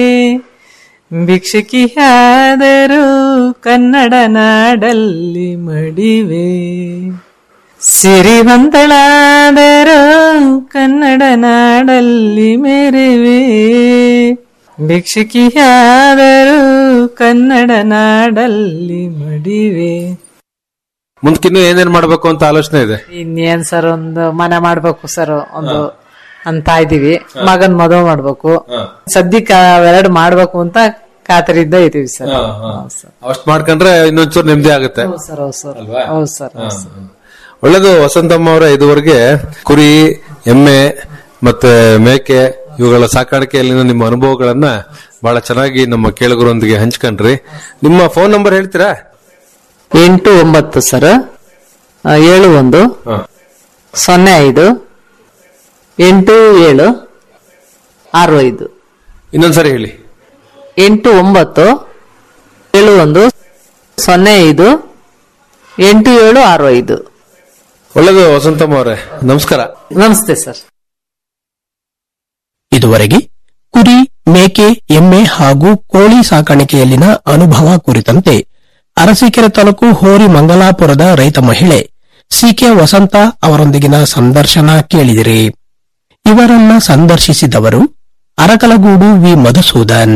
ಭಿಕ್ಷುಕಿಯಾದರು ಕನ್ನಡ ನಾಡಲ್ಲಿ ಮಡಿವೆ ಸಿರಿವಂತಳಾದರು ಕನ್ನಡ ನಾಡಲ್ಲಿ ಮೇರೆವೆ ಭಿಕ್ಷುಕಿಯಾದರು ಕನ್ನಡ ನಾಡಲ್ಲಿ ಮಡಿವೆ ಮುಂದಕ್ಕಿನ್ನು ಏನೇನ್ ಮಾಡ್ಬೇಕು ಅಂತ ಆಲೋಚನೆ ಇದೆ ಇನ್ನೇನ್ ಸರ್ ಒಂದು ಮನೆ ಮಾಡ್ಬೇಕು ಸರ್ ಒಂದು ಅಂತ ಇದೀವಿ ಮಗನ್ ಮದುವೆ ಮಾಡ್ಬೇಕು ಸದ್ಯಕ್ಕೆ ಅವೆರಡು ಮಾಡ್ಬೇಕು ಅಂತ ಖಾತರಿಯಿಂದ ಇದೀವಿ ಸರ್ ಹೌದ್ ಸರ್ ಅಷ್ಟ್ ಮಾಡ್ಕೊಂಡ್ರೆ ಇನ್ನೊಂಚೂರು ನೆಮ್ಮದಿ ಆಗುತ್ತೆ ಹೌದ್ ಸರ್ ಹೌದ್ ಸರ್ ಹೌದ್ ಸರ್ ಹೌದ್ ಸರ್ ಒಳ್ಳೇದು ವಸಂತಮ್ಮ ಅವರ ಇದುವರೆಗೆ ಕುರಿ ಎಮ್ಮೆ ಮತ್ತೆ ಮೇಕೆ ಇವುಗಳ ಸಾಕಾಣಿಕೆಯಲ್ಲಿನ ನಿಮ್ಮ ಅನುಭವಗಳನ್ನ ಬಹಳ ಚೆನ್ನಾಗಿ ನಮ್ಮ ಕೇಳುಗರೊಂದಿಗೆ ಹಂಚ್ಕೊಂಡ್ರಿ ನಿಮ್ಮ ಫೋನ್ ನಂಬರ್ ಹೇಳ್ತೀರಾ ಎಂಟು ಒಂಬತ್ತು ಸರ್ ಆ, ಏಳು ಒಂದು ಸೊನ್ನೆ ಐದು ಎಂಟು ಏಳು ಆರು ಐದು ಇನ್ನೊಂದ್ಸರಿ ಹೇಳಿ ಎಂಟು ಒಂಬತ್ತು ಏಳು ಒಂದು ಸೊನ್ನೆ ಐದು ಎಂಟು ಏಳು ಆರು ಐದು ಒಳ್ಳೇದು ವಸಂತಮ್ಮ ಅವರೇ ನಮಸ್ಕಾರ ನಮಸ್ತೆ ಸರ್ ಇದುವರೆಗೆ ಕುರಿ ಮೇಕೆ ಎಮ್ಮೆ ಹಾಗೂ ಕೋಳಿ ಸಾಕಾಣಿಕೆಯಲ್ಲಿನ ಅನುಭವ ಕುರಿತಂತೆ ಅರಸೀಕೆರೆ ತಾಲೂಕು ಹೋರಿ ಮಂಗಲಾಪುರದ ರೈತ ಮಹಿಳೆ ಸಿಕೆ ವಸಂತ ಅವರೊಂದಿಗಿನ ಸಂದರ್ಶನ ಕೇಳಿದಿರಿ ಇವರನ್ನ ಸಂದರ್ಶಿಸಿದವರು ಅರಕಲಗೂಡು ವಿ ಮಧುಸೂದನ್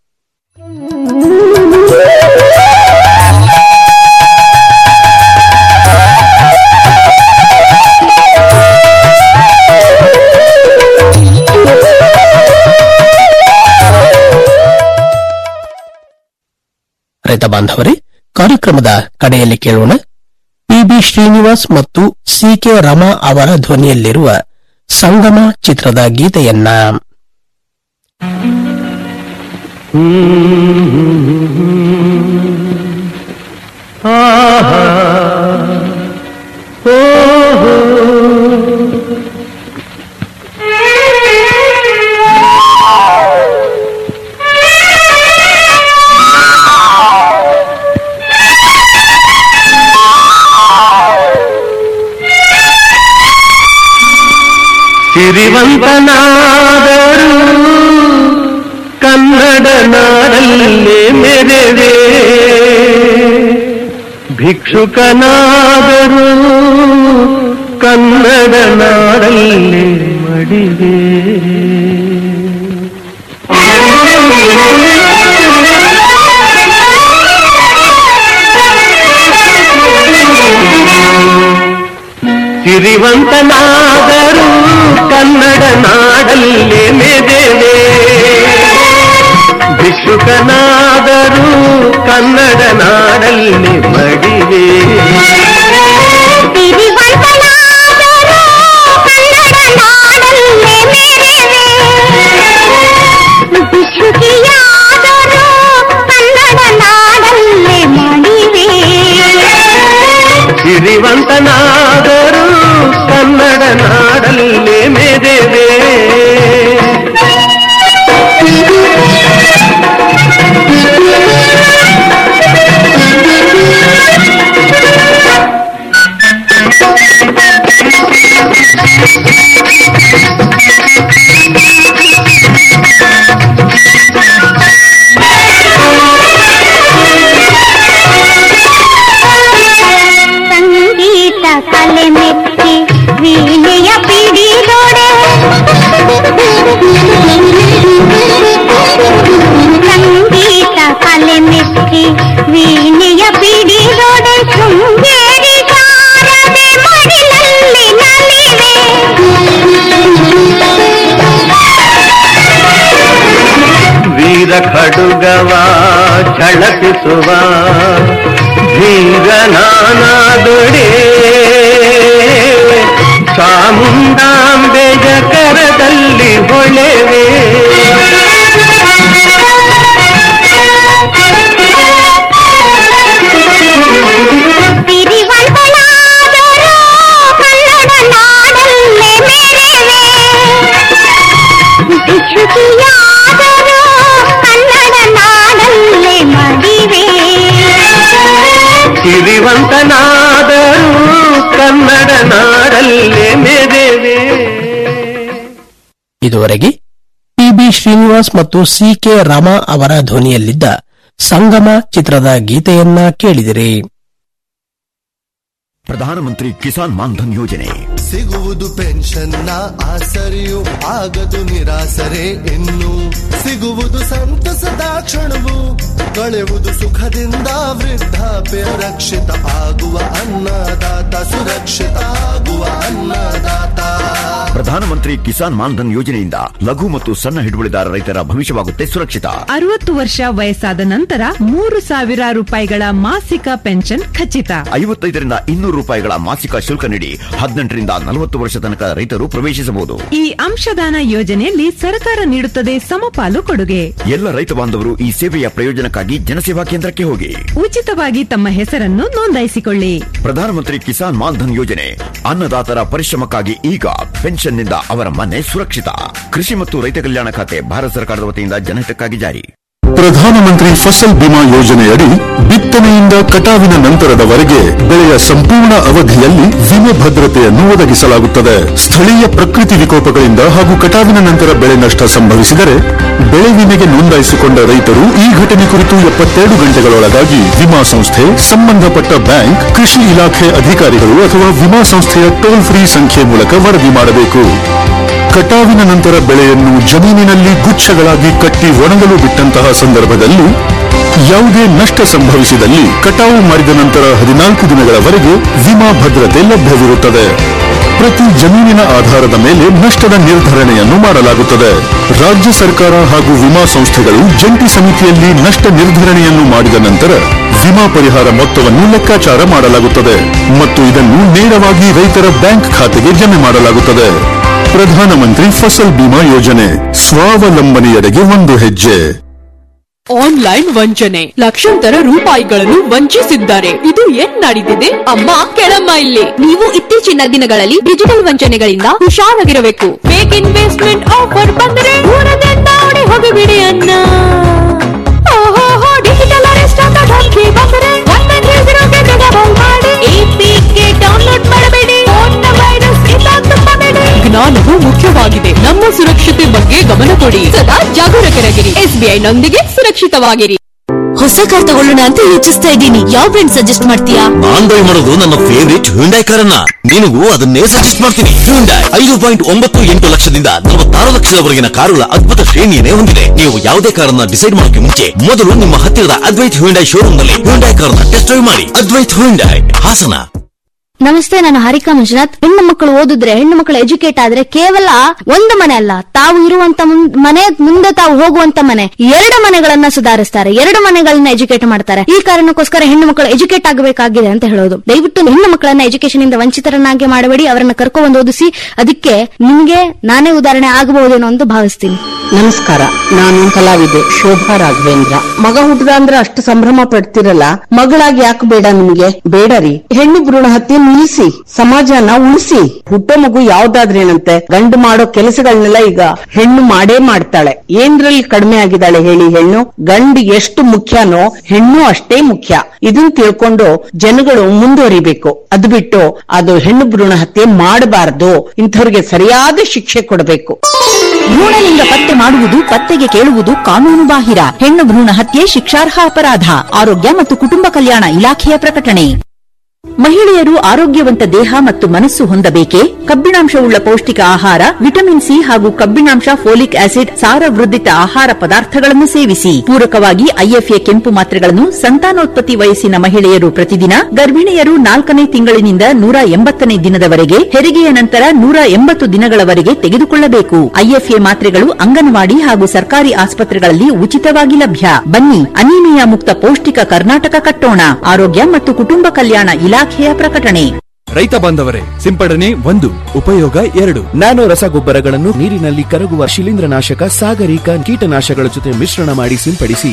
ರೈತ ಬಾಂಧವರೇ ಕಾರ್ಯಕ್ರಮದ ಕಡೆಯಲ್ಲಿ ಕೇಳೋಣ ಪಿಬಿ ಶ್ರೀನಿವಾಸ್ ಮತ್ತು ಸಿಕೆ ರಮಾ ಅವರ ಧ್ವನಿಯಲ್ಲಿರುವ ಸಂಗಮ ಚಿತ್ರದ ಗೀತೆಯನ್ನ ಸಿರಿವಂತನಾದರು ಕನ್ನಡ ನಾಡಲ್ಲೇ ಮೆರೆವೆ ಭಿಕ್ಷುಕನಾದರು ಕನ್ನಡ ನಾಡಲ್ಲೇ ಮಡಿವೆ ಸಿರಿವಂತನಾದರು ಕನ್ನಡ ನಾಡಲ್ಲೇ ಮೆದೆವೆ ಭಿಕ್ಷುಕನಾದರು ಕನ್ನಡ ನಾಡಲ್ಲಿ ಮಡಿವೆ ಸಿರಿವಂತನಾದರು ಕನ್ನಡ ನಾಡಲ್ಲೇ ಮೆದೆವೆ ಸಂಗೀತ ಕಲೆ ಮೆಚ್ಚಿ ವೀಣೆಯ ಪಿಡಿದೊಡೆ ಸಂಗೀತ ಕಲೆ ಮೆಚ್ಚಿ ವೀಣೆಯ ಪಿಡಿದೊಡೆ ಶೃಂಗೇರಿ ಶಾರದೆ ಮಡಿಲಲ್ಲಿ ನಲಿವೆ ವೀರ ಖಡುಗವ ಝಳಪಿಸುವ ವೀರನಾನಾದೊಡೆ ಚಾಮುಂಡಾಂಬೆಯ ಕರದಲ್ಲಿ ಹೊಳೆವೆ ಸಿರಿವಂತನಾದರೂ ಕನ್ನಡ ನಾಡಲ್ಲೇ ಮೆರೆವೆ ಭಿಕ್ಷುಕಿಯಾದರೂ ಕನ್ನಡ ನಾಡಲ್ಲೇ ಮಡಿವೆ ಸಿರಿವಂತನಾದರೂ ಕನ್ನಡ ನಾಡಲ್ಲೇ ಮೆರೆವೆ ಇದುವರೆಗೆ ಪಿ ಬಿ ಶ್ರೀನಿವಾಸ್ ಮತ್ತು ಸಿ ಕೆ ರಾಮ ಅವರ ಧ್ವನಿಯಲ್ಲಿದ್ದ ಸಂಗಮ ಚಿತ್ರದ ಗೀತೆಯನ್ನ ಕೇಳಿದಿರಿ ಪ್ರಧಾನಮಂತ್ರಿ ಕಿಸಾನ್ ಮಾನ್ಧನ್ ಯೋಜನೆ ಸಿಗುವುದು ಪೆನ್ಷನ್ನ ಆಸರೆಯು ಆಗದು ನಿರಾಸರೆ ಇನ್ನು ಸಿಗುವುದು ಸಂತಸದ ಕ್ಷಣವು ಕಳೆವುದು ಸುಖದಿಂದ ವೃದ್ಧಾಪ್ಯ ರಕ್ಷಿತ ಆಗುವ ಅನ್ನದಾತ ಸುರಕ್ಷಿತ ಆಗುವ ಅನ್ನದಾತ ಪ್ರಧಾನಮಂತ್ರಿ ಕಿಸಾನ್ ಮಾನ್ಧನ್ ಯೋಜನೆಯಿಂದ ಲಘು ಮತ್ತು ಸಣ್ಣ ಹಿಡುವಳಿದಾರ ರೈತರ ಭವಿಷ್ಯವಾಗುತ್ತೆ ಸುರಕ್ಷಿತ ಅರವತ್ತು ವರ್ಷ ವಯಸ್ಸಾದ ನಂತರ ಮೂರು ಸಾವಿರ ರೂಪಾಯಿಗಳ ಮಾಸಿಕ ಪೆನ್ಷನ್ ಖಚಿತ ಐವತ್ತೈದರಿಂದ ಇನ್ನೂರು ರೂಪಾಯಿಗಳ ಮಾಸಿಕ ಶುಲ್ಕ ನೀಡಿ ಹದಿನೆಂಟರಿಂದ ನಲವತ್ತು ವರ್ಷ ತನಕ ರೈತರು ಪ್ರವೇಶಿಸಬಹುದು ಈ ಅಂಶದಾನ ಯೋಜನೆಯಲ್ಲಿ ಸರ್ಕಾರ ನೀಡುತ್ತದೆ ಸಮಪಾಲು ಕೊಡುಗೆ ಎಲ್ಲ ರೈತ ಬಾಂಧವರು ಈ ಸೇವೆಯ ಪ್ರಯೋಜನಕ್ಕಾಗಿ ಜನಸೇವಾ ಕೇಂದ್ರಕ್ಕೆ ಹೋಗಿ ಉಚಿತವಾಗಿ ತಮ್ಮ ಹೆಸರನ್ನು ನೋಂದಾಯಿಸಿಕೊಳ್ಳಿ ಪ್ರಧಾನಮಂತ್ರಿ ಕಿಸಾನ್ ಮಾನ್ಧನ್ ಯೋಜನೆ ಅನ್ನದಾತರ ಪರಿಶ್ರಮಕ್ಕಾಗಿ ಈಗ ಪೆನ್ಷನ್ನಿಂದ ಅವರ ಮನೆ ಸುರಕ್ಷಿತ ಕೃಷಿ ಮತ್ತು ರೈತ ಕಲ್ಯಾಣ ಖಾತೆ ಭಾರತ ಸರ್ಕಾರದ ವತಿಯಿಂದ ಜನಹಿತಕ್ಕಾಗಿ ಜಾರಿ ಪ್ರಧಾನಮಂತ್ರಿ ಫಸಲ್ ಬಿಮಾ ಯೋಜನೆಯಡಿ ಬಿತ್ತನೆಯಿಂದ ಕಟಾವಿನ ನಂತರದವರೆಗೆ ಬೆಳೆಯ ಸಂಪೂರ್ಣ ಅವಧಿಯಲ್ಲಿ ವಿಮೆ ಭದ್ರತೆಯನ್ನು ಒದಗಿಸಲಾಗುತ್ತದೆ ಸ್ಥಳೀಯ ಪ್ರಕೃತಿ ವಿಕೋಪಗಳಿಂದ ಹಾಗೂ ಕಟಾವಿನ ನಂತರ ಬೆಳೆ ನಷ್ಟ ಸಂಭವಿಸಿದರೆ ಬೆಳೆ ವಿಮೆಗೆ ನೋಂದಾಯಿಸಿಕೊಂಡ ರೈತರು ಈ ಘಟನೆ ಕುರಿತು ಎಪ್ಪತ್ತೆರಡು ಗಂಟೆಗಳೊಳಗಾಗಿ ವಿಮಾ ಸಂಸ್ಥೆ ಸಂಬಂಧಪಟ್ಟ ಬ್ಯಾಂಕ್ ಕೃಷಿ ಇಲಾಖೆ ಅಧಿಕಾರಿಗಳು ಅಥವಾ ವಿಮಾ ಸಂಸ್ಥೆಯ ಟೋಲ್ ಫ್ರೀ ಸಂಖ್ಯೆ ಮೂಲಕ ವರದಿ ಮಾಡಬೇಕು ಕಟಾವಿನ ನಂತರ ಬೆಳೆಯನ್ನು ಜಮೀನಿನಲ್ಲಿ ಗುಚ್ಛಗಳಾಗಿ ಕಟ್ಟಿ ಒಣಗಲು ಬಿಟ್ಟಂತಹ ಸಂದರ್ಭದಲ್ಲಿ ಯಾವುದೇ ನಷ್ಟ ಸಂಭವಿಸಿದಲ್ಲಿ ಕಟಾವು ಮಾಡಿದ ನಂತರ ಹದಿನಾಲ್ಕು ದಿನಗಳವರೆಗೆ ವಿಮಾ ಭದ್ರತೆ ಲಭ್ಯವಿರುತ್ತದೆ ಪ್ರತಿ ಜಮೀನಿನ ಆಧಾರದ ಮೇಲೆ ನಷ್ಟದ ನಿರ್ಧರಣೆಯನ್ನು ಮಾಡಲಾಗುತ್ತದೆ ರಾಜ್ಯ ಸರ್ಕಾರ ಹಾಗೂ ವಿಮಾ ಸಂಸ್ಥೆಗಳು ಜಂಟಿ ಸಮಿತಿಯಲ್ಲಿ ನಷ್ಟ ನಿರ್ಧರಣೆಯನ್ನು ಮಾಡಿದ ನಂತರ ವಿಮಾ ಪರಿಹಾರ ಮೊತ್ತವನ್ನು ಲೆಕ್ಕಾಚಾರ ಮಾಡಲಾಗುತ್ತದೆ ಮತ್ತು ಇದನ್ನು ನೇರವಾಗಿ ರೈತರ ಬ್ಯಾಂಕ್ ಖಾತೆಗೆ ಜಮೆ ಮಾಡಲಾಗುತ್ತದೆ ಪ್ರಧಾನಮಂತ್ರಿ ಫಸಲ್ ಬಿಮಾ ಯೋಜನೆ ಸ್ವಾವಲಂಬನೆಯೆಡೆಗೆ ಒಂದು ಹೆಜ್ಜೆ ಆನ್ಲೈನ್ ವಂಚನೆ ಲಕ್ಷಾಂತರ ರೂಪಾಯಿಗಳನ್ನು ವಂಚಿಸಿದ್ದಾರೆ ಇದು ಏನ್ ನಡೀತಿದೆ ಅಮ್ಮ ಕೆಳಮ್ಮ ಇಲ್ಲಿ ನೀವು ಇತ್ತೀಚಿನ ದಿನಗಳಲ್ಲಿ ಡಿಜಿಟಲ್ ವಂಚನೆಗಳಿಂದ ಹುಷಾರಾಗಿರಬೇಕು ಫೇಕ್ ಇನ್ವೆಸ್ಟ್ಮೆಂಟ್ ಆಫರ್ ಬಂದರೆ ದೂರದಿಂದ ಓಡಿ ಹೋಗಿಬಿಡಿ ಅನ್ನ ಓಹೋಹೋ, ಡಿಜಿಟಲ್ ಅರೆಸ್ಟ್ ಅಂತ ಧಮ್ಕಿ ಬಂದರೆ ಒನ್ ನೈನ್ ತ್ರೀ ಜೀರೋಗೆ ಬೇಗ ಕಾಲ್ ಮಾಡಿ APK ಡೌನ್ಲೋಡ್ ಮಾಡಬೇಡಿ ಫೋನ್ನ ವೈರಸ್ ಇಂದ ತುಂಬಬೇಡಿ ಜ್ಞಾನವು ಮುಖ್ಯವಾಗಿದೆ ನಮ್ಮ ಸುರಕ್ಷತೆ ಬಗ್ಗೆ ಗಮನ ಕೊಡಿ ಸದಾ ಜಾಗರೂಕರಾಗಿರಿ ಎಸ್ಬಿಐ ನೊಂದಿಗೆ ಸುರಕ್ಷಿತವಾಗಿರಿ ಹೊಸ ಕಾರ್ ತಗೊಳ್ಳೋಣ ಅಂತ ಯೋಚಿಸ್ತಾ ಇದ್ದೀನಿ ಯಾವ ಬ್ರ್ಯಾಂಡ್ ಸಜೆಸ್ಟ್ ಮಾಡ್ತೀಯಾ ನಾನ್ ಬೈ ಮಾಡೋದು ನನ್ನ ಫೇವರಿಟ್ ಹ್ಯುಂಡೈ ಕಾರನ್ನ ನಿನಗೂ ಅದನ್ನೇ ಸಜೆಸ್ಟ್ ಮಾಡ್ತೀನಿ ಹ್ಯುಂಡೈ ಐದು ಪಾಯಿಂಟ್ ಒಂಬತ್ತು ಎಂಟು ಲಕ್ಷದಿಂದ ನಲವತ್ತಾರು ಲಕ್ಷದವರೆಗಿನ ಕಾರುಗಳ ಅದ್ಭುತ ಶ್ರೇಣಿಯನ್ನೇ ಹೊಂದಿದೆ ನೀವು ಯಾವುದೇ ಕಾರನ್ನ ಡಿಸೈಡ್ ಮಾಡೋಕೆ ಮುಂಚೆ ಮೊದಲು ನಿಮ್ಮ ಹತ್ತಿರದ ಅದ್ವೈತ್ ಹ್ಯುಂಡೈ ಶೋರೂಮ್ ನಲ್ಲಿ ಹ್ಯುಂಡೈ ಕಾರನ್ನ ಟೆಸ್ಟ್ ಡ್ರೈವ್ ಮಾಡಿ ಅದ್ವೈತ್ ಹ್ಯುಂಡೈ ಹಾಸನ ನಮಸ್ತೆ ನಾನು ಹಾರಿಕಾ ಮಂಜುನಾಥ್ ಹೆಣ್ಣು ಮಕ್ಕಳು ಓದಿದ್ರೆ ಹೆಣ್ಣು ಮಕ್ಕಳು ಎಜುಕೇಟ್ ಆದ್ರೆ ಕೇವಲ ಒಂದು ಮನೆ ಅಲ್ಲ ತಾವು ಇರುವಂತ ಮುಂ- ಮನೆ ಮುಂದೆ ತಾವು ಹೋಗುವಂತ ಮನೆ ಎರಡು ಮನೆಗಳನ್ನ ಸುಧಾರಿಸ್ತಾರೆ ಎರಡು ಮನೆಗಳನ್ನ ಎಜುಕೇಟ್ ಮಾಡ್ತಾರೆ ಈ ಕಾರಣಕ್ಕೋಸ್ಕರ ಹೆಣ್ಣು ಮಕ್ಕಳು ಎಜುಕೇಟ್ ಆಗಬೇಕಾಗಿದೆ ಅಂತ ಹೇಳೋದು ದಯವಿಟ್ಟು ಹೆಣ್ಣು ಮಕ್ಕಳನ್ನ ಎಜುಕೇಶನ್ ಇಂದ ವಂಚಿತರನ್ನಾಗಿ ಮಾಡಬೇಡಿ ಅವರನ್ನ ಕರ್ಕೊಂಡ್ಬಂದು ಓದಿಸಿ ಅದಕ್ಕೆ ನಿಮ್ಗೆ ನಾನೇ ಉದಾಹರಣೆ ಆಗಬಹುದೇನೋ ಅಂತ ಭಾವಿಸ್ತೀನಿ ನಮಸ್ಕಾರ ನಾನು ಕಲಾವಿದೆ ಶೋಭಾ ರಾಘವೇಂದ್ರ ಮಗ ಹುಟ್ಟಿದ ಅಂದ್ರೆ ಅಷ್ಟು ಸಂಭ್ರಮ ಪಡ್ತಿರಲ್ಲ ಮಗಳಾಗಿ ಯಾಕೆ ಬೇಡ ನಿಮ್ಗೆ ಬೇಡ ರೀ ಹೆಣ್ಣು ಭ್ರೂಣ ಹತ್ಯೆ ನಿಲ್ಲಿಸಿ ಸಮಾಜನ ಉಳಿಸಿ ಹುಟ್ಟೋ ಮಗು ಯಾವ್ದಾದ್ರೇನಂತೆ ಗಂಡು ಮಾಡೋ ಕೆಲಸಗಳನ್ನೆಲ್ಲ ಈಗ ಹೆಣ್ಣು ಮಾಡೇ ಮಾಡ್ತಾಳೆ ಏನ್ರಲ್ಲಿ ಕಡಿಮೆ ಆಗಿದ್ದಾಳೆ ಹೇಳಿ ಹೆಣ್ಣು ಗಂಡು ಎಷ್ಟು ಮುಖ್ಯನೋ ಹೆಣ್ಣು ಅಷ್ಟೇ ಮುಖ್ಯ ಇದನ್ ತಿಳ್ಕೊಂಡು ಜನಗಳು ಮುಂದುವರಿಬೇಕು ಅದು ಬಿಟ್ಟು ಅದು ಹೆಣ್ಣು ಭ್ರೂಣ ಹತ್ಯೆ ಮಾಡಬಾರದು ಇಂಥವ್ರಿಗೆ ಸರಿಯಾದ ಶಿಕ್ಷೆ ಕೊಡಬೇಕು ಭ್ರೂಣಲಿಂಗ ಪತ್ತೆ ಮಾಡುವುದು ಪತ್ತೆಗೆ ಕೇಳುವುದು ಕಾನೂನು ಬಾಹಿರ ಹೆಣ್ಣು ಭ್ರೂಣ ಹತ್ಯೆ ಶಿಕ್ಷಾರ್ಹ ಅಪರಾಧ ಆರೋಗ್ಯ ಮತ್ತು ಕುಟುಂಬ ಕಲ್ಯಾಣ ಇಲಾಖೆಯ ಪ್ರಕಟಣೆ ಮಹಿಳೆಯರು ಆರೋಗ್ಯವಂತ ದೇಹ ಮತ್ತು ಮನಸ್ಸು ಹೊಂದಬೇಕೆ ಕಬ್ಬಿಣಾಂಶವುಳ್ಳ ಪೌಷ್ಟಿಕ ಆಹಾರ ವಿಟಮಿನ್ ಸಿ ಹಾಗೂ ಕಬ್ಬಿಣಾಂಶ ಫೋಲಿಕ್ ಆಸಿಡ್ ಸಾರವೃದ್ಧಿತ ಆಹಾರ ಪದಾರ್ಥಗಳನ್ನು ಸೇವಿಸಿ ಪೂರಕವಾಗಿ ಐಎಫ್ಎ ಕೆಂಪು ಮಾತ್ರೆಗಳನ್ನು ಸಂತಾನೋತ್ಪತ್ತಿ ವಯಸ್ಸಿನ ಮಹಿಳೆಯರು ಪ್ರತಿದಿನ ಗರ್ಭಿಣಿಯರು ನಾಲ್ಕನೇ ತಿಂಗಳಿನಿಂದ ನೂರ ಎಂಬತ್ತನೇ ದಿನದವರೆಗೆ ಹೆರಿಗೆಯ ನಂತರ ನೂರ ಎಂಬತ್ತು ದಿನಗಳವರೆಗೆ ತೆಗೆದುಕೊಳ್ಳಬೇಕು ಐಎಫ್ಎ ಮಾತ್ರೆಗಳು ಅಂಗನವಾಡಿ ಹಾಗೂ ಸರ್ಕಾರಿ ಆಸ್ಪತ್ರೆಗಳಲ್ಲಿ ಉಚಿತವಾಗಿ ಲಭ್ಯ ಬನ್ನಿ ಅನೀಮಿಯಾ ಮುಕ್ತ ಪೌಷ್ಟಿಕ ಕರ್ನಾಟಕ ಕಟ್ಟೋಣ ಆರೋಗ್ಯ ಮತ್ತು ಕುಟುಂಬ ಕಲ್ಯಾಣ ಇಲಾಖೆಯ ಪ್ರಕಟಣೆ ರೈತ ಬಾಂಧವರೇ ಸಿಂಪಡಣೆ ಒಂದು ಉಪಯೋಗ ಎರಡು ನ್ಯಾನೋ ರಸಗೊಬ್ಬರಗಳನ್ನು ನೀರಿನಲ್ಲಿ ಕರಗುವ ಶಿಲೀಂಧ್ರನಾಶಕ ಸಾಗರಿಕ ಕೀಟನಾಶಕಗಳ ಜೊತೆ ಮಿಶ್ರಣ ಮಾಡಿ ಸಿಂಪಡಿಸಿ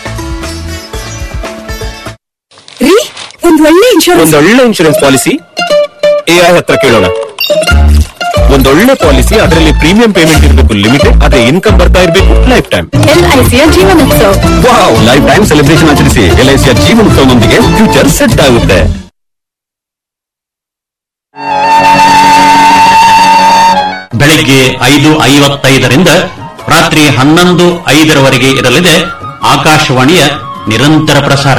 ರೀ ಒಂದ್ ಒಳ್ಳೆ ಇನ್ಶೂರೆನ್ಸ್ ಒಂದೊಳ್ಳೆ ಇನ್ಶೂರೆನ್ಸ್ ಪಾಲಿಸಿ ಎಐ ಹತ್ರ ಕೇಳೋಣ ಒಂದೊಳ್ಳೆ ಪಾಲಿಸಿ ಅದರಲ್ಲಿ ಪ್ರೀಮಿಯಂ ಪೇಮೆಂಟ್ ಇರಬೇಕು ಲಿಮಿಟೆಡ್ ಅದೇ ಇನ್ಕಮ್ ಬರ್ತಾ ಇರಬೇಕು ಲೈಫ್ ಟೈಮ್ ಎಲ್ಐಸಿಯ Jeevanotsav wow life time celebration ಆಚರಿಸಿ ಎಲ್ಐಸಿಯ ಜೀವನೋತ್ಸವದೊಂದಿಗೆ ಫ್ಯೂಚರ್ ಸೆಟ್ ಆಗುತ್ತೆ ಬೆಳಿಗ್ಗೆ ಐದು ಐವತ್ತೈದರಿಂದ ರಾತ್ರಿ ಹನ್ನೊಂದು ಐದರವರೆಗೆ ಇರಲಿದೆ ಆಕಾಶವಾಣಿಯ ನಿರಂತರ ಪ್ರಸಾರ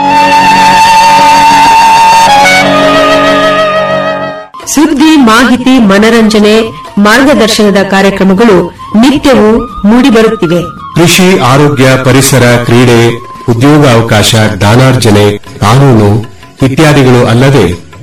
ಸುದ್ದಿ ಮಾಹಿತಿ ಮನರಂಜನೆ ಮಾರ್ಗದರ್ಶನದ ಕಾರ್ಯಕ್ರಮಗಳು ನಿತ್ಯವೂ ಮೂಡಿಬರುತ್ತಿವೆ ಕೃಷಿ ಆರೋಗ್ಯ ಪರಿಸರ ಕ್ರೀಡೆ ಉದ್ಯೋಗ ಅವಕಾಶ ಜ್ಞಾನಾರ್ಜನೆ ಕಾನೂನು ಇತ್ಯಾದಿಗಳು ಅಲ್ಲದೆ